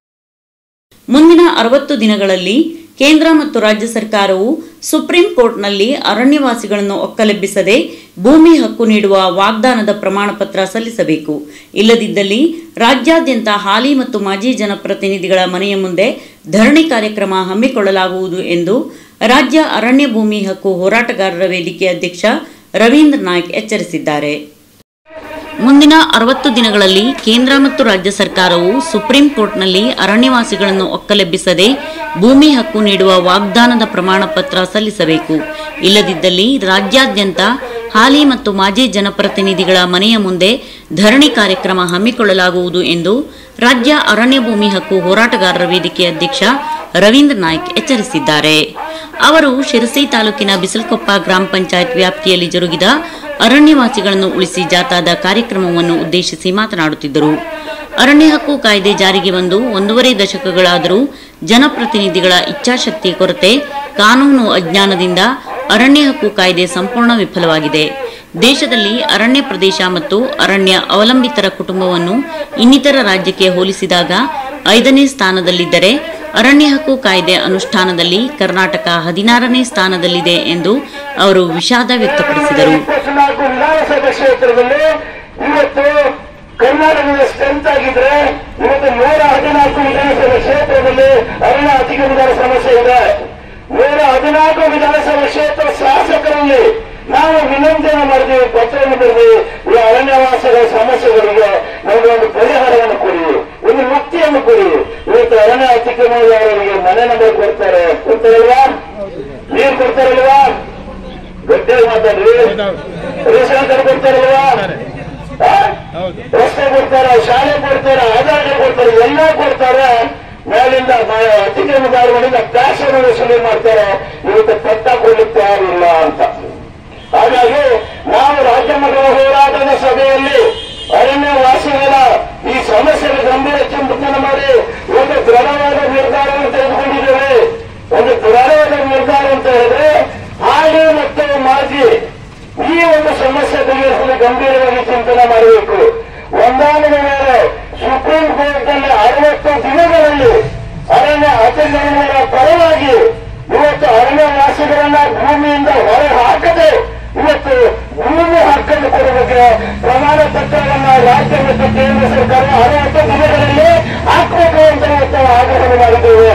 ಮುಂದಿನ ಅರವತ್ತು ದಿನಗಳಲ್ಲಿ ಕೇಂದ್ರ ಮತ್ತು ರಾಜ್ಯ ಸರ್ಕಾರವು ಸುಪ್ರೀಂ ಕೋರ್ಟ್ನಲ್ಲಿ ಅರಣ್ಯವಾಸಿಗಳನ್ನು ಒಕ್ಕಲೆಬ್ಬಿಸದೆ ಭೂಮಿ ಹಕ್ಕು ನೀಡುವ ವಾಗ್ದಾನದ ಪ್ರಮಾಣ ಪತ್ರ ಸಲ್ಲಿಸಬೇಕು ಇಲ್ಲದಿದ್ದಲ್ಲಿ ರಾಜ್ಯಾದ್ಯಂತ ಹಾಲಿ ಮತ್ತು ಮಾಜಿ ಜನಪ್ರತಿನಿಧಿಗಳ ಮನೆಯ ಮುಂದೆ ಧರಣಿ ಕಾರ್ಯಕ್ರಮ ಹಮ್ಮಿಕೊಳ್ಳಲಾಗುವುದು ಎಂದು ರಾಜ್ಯ ಅರಣ್ಯ ಭೂಮಿ ಹಕ್ಕು ಹೋರಾಟಗಾರರ ವೇದಿಕೆ ಅಧ್ಯಕ್ಷ ರವೀಂದ್ರ ನಾಯ್ಕ್ ಎಚ್ಚರಿಸಿದ್ದಾರೆ ಮುಂದಿನ ಅರವತ್ತು ದಿನಗಳಲ್ಲಿ ಕೇಂದ್ರ ಮತ್ತು ರಾಜ್ಯ ಸರ್ಕಾರವು ಸುಪ್ರೀಂ ಕೋರ್ಟ್ನಲ್ಲಿ ಅರಣ್ಯವಾಸಿಗಳನ್ನು ಒಕ್ಕಲೆಬ್ಬಿಸದೆ ಭೂಮಿ ಹಕ್ಕು ನೀಡುವ ವಾಗ್ದಾನದ ಪ್ರಮಾಣ ಪತ್ರ ಸಲ್ಲಿಸಬೇಕು ಇಲ್ಲದಿದ್ದಲ್ಲಿ ರಾಜ್ಯಾದ್ಯಂತ ಹಾಲಿ ಮತ್ತು ಮಾಜಿ ಜನಪ್ರತಿನಿಧಿಗಳ ಮನೆಯ ಮುಂದೆ ಧರಣಿ ಕಾರ್ಯಕ್ರಮ ಹಮ್ಮಿಕೊಳ್ಳಲಾಗುವುದು ಎಂದು ರಾಜ್ಯ ಅರಣ್ಯ ಭೂಮಿ ಹಕ್ಕು ಹೋರಾಟಗಾರರ ವೇದಿಕೆ ಅಧ್ಯಕ್ಷ ರವೀಂದ್ರ ನಾಯ್ಕ್ ಎಚ್ಚರಿಸಿದ್ದಾರೆ ಅವರು ಶಿರಸಿ ತಾಲೂಕಿನ ಬಿಸಲ್ಕೊಪ್ಪ ಗ್ರಾಮ ಪಂಚಾಯತ್ ವ್ಯಾಪ್ತಿಯಲ್ಲಿ ಜರುಗಿದ ಅರಣ್ಯವಾಸಿಗಳನ್ನು ಉಳಿಸಿ ಜಾಥಾದ ಕಾರ್ಯಕ್ರಮವನ್ನು ಉದ್ದೇಶಿಸಿ ಮಾತನಾಡುತ್ತಿದ್ದರು ಅರಣ್ಯ ಹಕ್ಕು ಕಾಯ್ದೆ ಜಾರಿಗೆ ಬಂದು ಒಂದೂವರೆ ದಶಕಗಳಾದರೂ ಜನಪ್ರತಿನಿಧಿಗಳ ಇಚ್ಛಾಶಕ್ತಿ ಕೊರತೆ ಕಾನೂನು ಅಜ್ಞಾನದಿಂದ ಅರಣ್ಯ ಹಕ್ಕು ಕಾಯ್ದೆ ಸಂಪೂರ್ಣ ವಿಫಲವಾಗಿದೆ ದೇಶದಲ್ಲಿ ಅರಣ್ಯ ಪ್ರದೇಶ ಮತ್ತು ಅರಣ್ಯ ಅವಲಂಬಿತರ ಕುಟುಂಬವನ್ನು ಇನ್ನಿತರ ರಾಜ್ಯಕ್ಕೆ ಹೋಲಿಸಿದಾಗ ಐದನೇ ಸ್ಥಾನದಲ್ಲಿದ್ದರೆ ಅರಣ್ಯ ಹಕ್ಕು ಕಾಯ್ದೆ ಅನುಷ್ಠಾನದಲ್ಲಿ ಕರ್ನಾಟಕ ಹದಿನಾರನೇ ಸ್ಥಾನದಲ್ಲಿದೆ ಎಂದು ಅವರು ವಿಷಾದ ವ್ಯಕ್ತಪಡಿಸಿದರು ಇಪ್ಪತ್ನಾಲ್ಕು ವಿಧಾನಸಭಾ ಕ್ಷೇತ್ರದಲ್ಲಿ ಇವತ್ತು ಕರ್ನಾಟಕದ ಸ್ಟ್ರೆಂತ್ ಆಗಿದ್ರೆ ಇವತ್ತು ನೂರ ಹದಿನಾಲ್ಕು ವಿಧಾನಸಭಾ ಕ್ಷೇತ್ರದಲ್ಲಿ ಅರಣ್ಯ ಅತಿಕ್ರಮಣದ ಸಮಸ್ಯೆ ಇದೆ ನೂರ ಹದಿನಾಲ್ಕು ವಿಧಾನಸಭಾ ಕ್ಷೇತ್ರ ಶಾಸಕರಲ್ಲಿ ನಾವು ವಿನಂತಿಯನ್ನು ಮಾಡಿದೀವಿ ಪತ್ರವನ್ನು ಬರೆದಿವಿ ಈ ಅರಣ್ಯವಾಸದ ಸಮಸ್ಯೆಗಳಿಗೆ ನಮಗೆ ಒಂದು ಪರಿಹಾರವನ್ನು ಕೊಡಿ ಒಂದು ಮುಕ್ತಿಯನ್ನು ಕೊಡಿ ಇವತ್ತು ಅರಣ್ಯ ಅತಿಕ್ರಮಣದವರಿಗೆ ಮನೆ ನಂಬರ್ ಕೊಡ್ತಾರೆ ಕೊಡ್ತಾರಲ್ವಾ ನೀರು ಕೊಡ್ತಾರಲ್ವಾ ಗಟ್ಟಿಯಾಗಿ ಮಾತಾಡ್ರಿ ರೇಷನ್ ಕಾರ್ಡ್ ಕೊಡ್ತಾರಲ್ವಾ ಆ? ರಸ್ತೆ ಕೊಡ್ತಾರೆ ಶಾಲೆ ಕೊಡ್ತಾರೆ ಆಧಾರ್ ಕಾರ್ಡ್ ಕೊಡ್ತಾರೆ ಎಲ್ಲ ಕೊಡ್ತಾರೆ ಮೇಲಿಂದ ಮ- ಅತಿಕ್ರಮದಾರಗಳಿಂದ ಟ್ಯಾಕ್ಸ್ ಅನ್ನು ವಸೂಲಿ ಮಾಡ್ತಾರೆ ಇವತ್ತು ಪಟ್ಟ ಕೊಡ್ಲಿಕ್ಕೆ ತಯಾರಿಲ್ಲ ಅಂತ ಹಾಗಾಗಿ ನಾವು ರಾಜ್ಯ ಮಟ್ಟದ ಹೋರಾಟದ ಸಭೆಯಲ್ಲಿ ಅರಣ್ಯ ವಾಸಿಗಳ ಈ ಸಮಸ್ಯೆಗಳ ಗಂಭೀರ ಚಿಂತನೆ ಮಾಡಿ ಒಂದು ದೃಢವಾದ ನಿರ್ಧಾರವನ್ನು ತೆಗೆದುಕೊಂಡಿದ್ದೇವೆ ಒಂದು ದೃಢವಾದ ನಿರ್ಧಾರ ಅಂತ ಹೇಳಿದ್ರೆ ಹಾಲಿ ಮತ್ತು ಮಾಜಿ ಈ ಒಂದು ಸಮಸ್ಯೆ ಬಗೆಹರಿಸಲು ಗಂಭೀರವಾಗಿ ಚಿಂತನೆ ಮಾಡಬೇಕು ಒಂದಾನದ ಮೇಲೆ ಸುಪ್ರೀಂ ಕೋರ್ಟ್ನಲ್ಲಿ ಅರವತ್ತು ದಿನಗಳಲ್ಲಿ ಅರಣ್ಯ ಅತಿಕ್ರಮಣಗಳ ಪರವಾಗಿ ಇವತ್ತು ಅರಣ್ಯ ವಾಸಿಗಳನ್ನ ಭೂಮಿಯಿಂದ ಹೊರಗೆ ಹಾಕದೆ ಇವತ್ತು ಭೂಮಿ ಹಕ್ಕನ್ನು ಕೊಡಬೇಕು ಪ್ರಮಾಣ ಪತ್ರವನ್ನ ರಾಜ್ಯ ಮತ್ತು ಕೇಂದ್ರ ಸರ್ಕಾರ ಅರವತ್ತು ದಿನಗಳಲ್ಲಿ ಹಾಕಬೇಕು ಅಂತ ಇವತ್ತು ಆಗ್ರಹ ಮಾಡಿದ್ದೇವೆ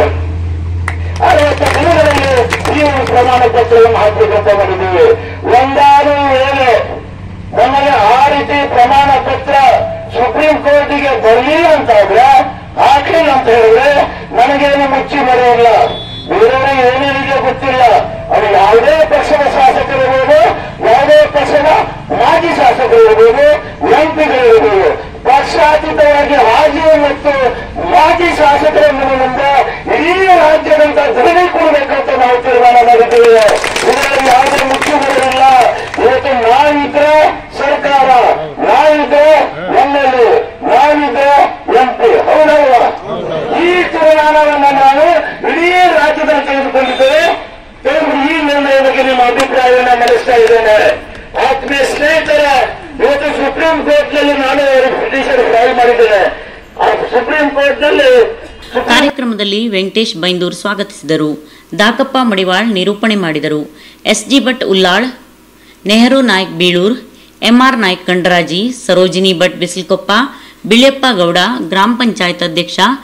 ಅರವತ್ತು ದಿನಗಳಲ್ಲಿ ಈ ಒಂದು ಪ್ರಮಾಣ ಪತ್ರವನ್ನು ಹಾಕಬೇಕಂತ ಮಾಡಿದ್ದೀವಿ ಒಂದಾದ ವೇಳೆ ನಮಗೆ ಆ ರೀತಿ ಪ್ರಮಾಣ ಪತ್ರ ಸುಪ್ರೀಂ ಕೋರ್ಟಿಗೆ ಬರಲಿಲ್ಲ ಅಂತಾದ್ರೆ ಹಾಕಲಿಲ್ಲ ಅಂತ ಹೇಳಿದ್ರೆ ನನಗೇನು ಮುಚ್ಚಿ ಬರೆಯಿಲ್ಲ ಬೇರೆಯವರಿಗೆ ಏನೇನಿದೆ ಗೊತ್ತಿಲ್ಲ ಅದು ಯಾವುದೇ ಪಕ್ಷದ ಶಾಸಕರಿರ್ಬೋದು ಯಾವುದೇ ಪಕ್ಷದ ಮಾಜಿ ಶಾಸಕರಿರ್ಬೋದು ಎಂಪಿಗಳಿರ್ಬೋದು ಪಕ್ಷಾತೀತವಾಗಿ ಹಾಜಿ ಮತ್ತು ಮಾಜಿ ಶಾಸಕರ ಮುಂದೆ ಇಡೀ ರಾಜ್ಯದಂತ ಧರಣಿ ಕೊಡಬೇಕಂತ ನಾವು ತೀರ್ಮಾನ ಮಾಡಿದ್ದೇವೆ ಇದರಲ್ಲಿ ಯಾವುದೇ ಮುಖ್ಯಮಂತ್ರಿಲ್ಲ ಇವತ್ತು ನಾವಿದ್ರೆ ಸರ್ಕಾರ ನಾವಿದ್ರೆ ಎಂಎಲ್ಎ ನಾವಿದ್ರೆ ಎಂಪಿ ಹೌದಲ್ವಾ ಈ ತೀರ್ಮಾನವನ್ನು ನಾನು ಇಡೀ ರಾಜ್ಯದಲ್ಲಿ ತೆಗೆದುಕೊಂಡಿದ್ದೇವೆ ತೆಗೆದುಕೊಂಡು ಈ ನಿರ್ಣಯ ಬಗ್ಗೆ ನಿಮ್ಮ ಅಭಿಪ್ರಾಯವನ್ನು ಮಂಡಿಸ್ತಾ ಇದ್ದೇನೆ ಆತ್ಮೀಯ ಸ್ನೇಹಿತರ ಇವತ್ತು ಸುಪ್ರೀಂ ಕೋರ್ಟ್ ನಲ್ಲಿ ನಾನು ಪಿಟಿಷನ್ ಫೈಲ್ ಮಾಡಿದ್ದೇನೆ ಆ ಸುಪ್ರೀಂ ಕೋರ್ಟ್ ನಲ್ಲಿ ಕಾರ್ಯಕ್ರಮದಲ್ಲಿ ವೆಂಕಟೇಶ್ ಬೈಂದೂರ್ ಸ್ವಾಗತಿಸಿದರು ದಾಕಪ್ಪ ಮಡಿವಾಳ್ ನಿರೂಪಣೆ ಮಾಡಿದರು ಎಸ್ಜಿ ಭಟ್ ಉಲ್ಲಾಳ್ ನೆಹರು ನಾಯ್ಕ್ ಬೀಳೂರ್ ಎಂಆರ್ ನಾಯ್ಕ್ ಕಂಡರಾಜಿ ಸರೋಜಿನಿ ಭಟ್ ಬಿಸಿಲ್ಕೊಪ್ಪ ಬಿಳ್ಯಪ್ಪ ಗೌಡ ಗ್ರಾಮ ಪಂಚಾಯತ್ ಅಧ್ಯಕ್ಷ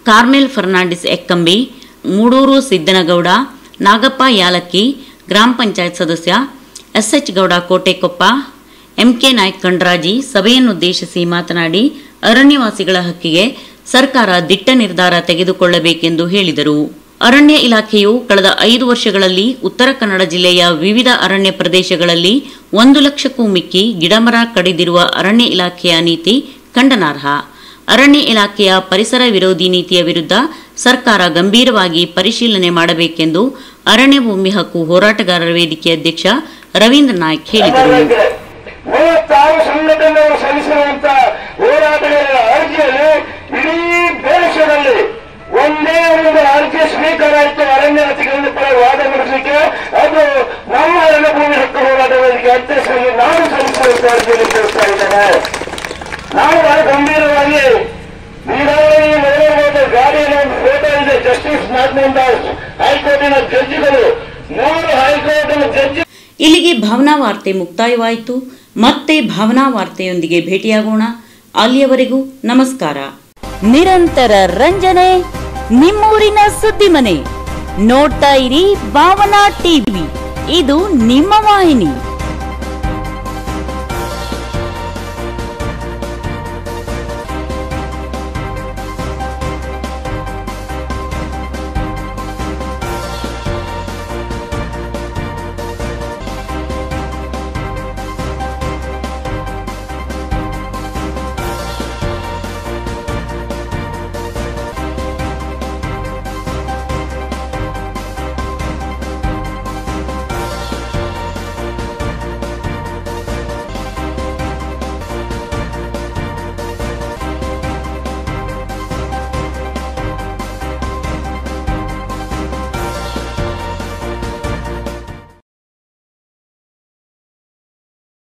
ಕಾರ್ಮೆಲ್ ಫರ್ನಾಂಡಿಸ್ ಎಕ್ಕಂಬಿ ಮೂಡೂರು ಸಿದ್ದನಗೌಡ ನಾಗಪ್ಪ ಯಾಲಕ್ಕಿ ಗ್ರಾಮ ಪಂಚಾಯತ್ ಸದಸ್ಯ ಎಸ್ಎಚ್ ಗೌಡ ಕೋಟೆಕೊಪ್ಪ ಎಂಕೆ ನಾಯ್ಕ್ ಕಂಡ್ರಾಜಿ ಸಭೆಯನ್ನುದ್ದೇಶಿಸಿ ಮಾತನಾಡಿ ಅರಣ್ಯವಾಸಿಗಳ ಹಕ್ಕಿಗೆ ಸರ್ಕಾರ ದಿಟ್ಟ ನಿರ್ಧಾರ ತೆಗೆದುಕೊಳ್ಳಬೇಕೆಂದು ಹೇಳಿದರು ಅರಣ್ಯ ಇಲಾಖೆಯು ಕಳೆದ ಐದು ವರ್ಷಗಳಲ್ಲಿ ಉತ್ತರ ಕನ್ನಡ ಜಿಲ್ಲೆಯ ವಿವಿಧ ಅರಣ್ಯ ಪ್ರದೇಶಗಳಲ್ಲಿ ಒಂದು ಲಕ್ಷಕ್ಕೂ ಮಿಕ್ಕಿ ಗಿಡಮರ ಕಡಿದಿರುವ ಅರಣ್ಯ ಇಲಾಖೆಯ ನೀತಿ ಖಂಡನಾರ್ಹ ಅರಣ್ಯ ಇಲಾಖೆಯ ಪರಿಸರ ವಿರೋಧಿ ನೀತಿಯ ವಿರುದ್ಧ ಸರ್ಕಾರ ಗಂಭೀರವಾಗಿ ಪರಿಶೀಲನೆ ಮಾಡಬೇಕೆಂದು ಅರಣ್ಯ ಭೂಮಿ ಹಕ್ಕು ಹೋರಾಟಗಾರರ ವೇದಿಕೆ ಅಧ್ಯಕ್ಷ ರವೀಂದ್ರ ನಾಯ್ಕ್ ಹೇಳಿದರು ಮೂವತ್ತಾರು ಸಂಘಟನೆಗಳು ಸಲ್ಲಿಸಿರುವಂತ ಹೋರಾಟಗಾರರ ಅರ್ಜಿಯಲ್ಲಿ ಇಡೀ ದೇಶದಲ್ಲಿ ಒಂದೇ ಒಂದು ಅರ್ಜಿ ಸ್ವೀಕಾರ ಆಯಿತು ಅರಣ್ಯ ರತಿಗಳನ್ನು ಕೂಡ ವಾದ ನಡೆಸಲಿಕ್ಕೆ ಅದು ನಮ್ಮ ಅರಣ್ಯ ಭೂಮಿ ಹಕ್ಕು ಹೋರಾಟ ವೇದಿಕೆ ಅಧ್ಯಕ್ಷರಿಗೆ ನಾನು ಸಲ್ಲಿಸಿರುವಂತ ಅರ್ಜಿಯಲ್ಲಿ ತಿಳಿಸ್ತಾ ಇದ್ದೇನೆ ನಾವು ಬಹಳ ಗಂಭೀರವಾಗಿ ಈಗಾಗಲೇ ನೋಡಿರಬಹುದು ಗಾಡಿಯಲ್ಲಿ ಒಂದು ಫೋಟೋ ಇದೆ ಜಸ್ಟಿಸ್ ನಾಗಮೋಹನ್ ದಾಸ್ ಹೈಕೋರ್ಟಿನ ಜಡ್ಜಿಗಳು ಮೂರು ಹೈಕೋರ್ಟಿನ ಜಡ್ಜಿ ಇಲ್ಲಿಗೆ ಭಾವನಾ ವಾರ್ತೆ ಮುಕ್ತಾಯವಾಯಿತು ಮತ್ತೆ ಭಾವನಾ ವಾರ್ತೆಯೊಂದಿಗೆ ಭೇಟಿಯಾಗೋಣ ಅಲ್ಲಿಯವರೆಗೂ ನಮಸ್ಕಾರ ನಿರಂತರ ರಂಜನೆ ನಿಮ್ಮೂರಿನ ಸುದ್ದಿ ಮನೆ ನೋಡ್ತಾ ಇರಿ ಭಾವನಾ ಟಿವಿ ಇದು ನಿಮ್ಮ ವಾಹಿನಿ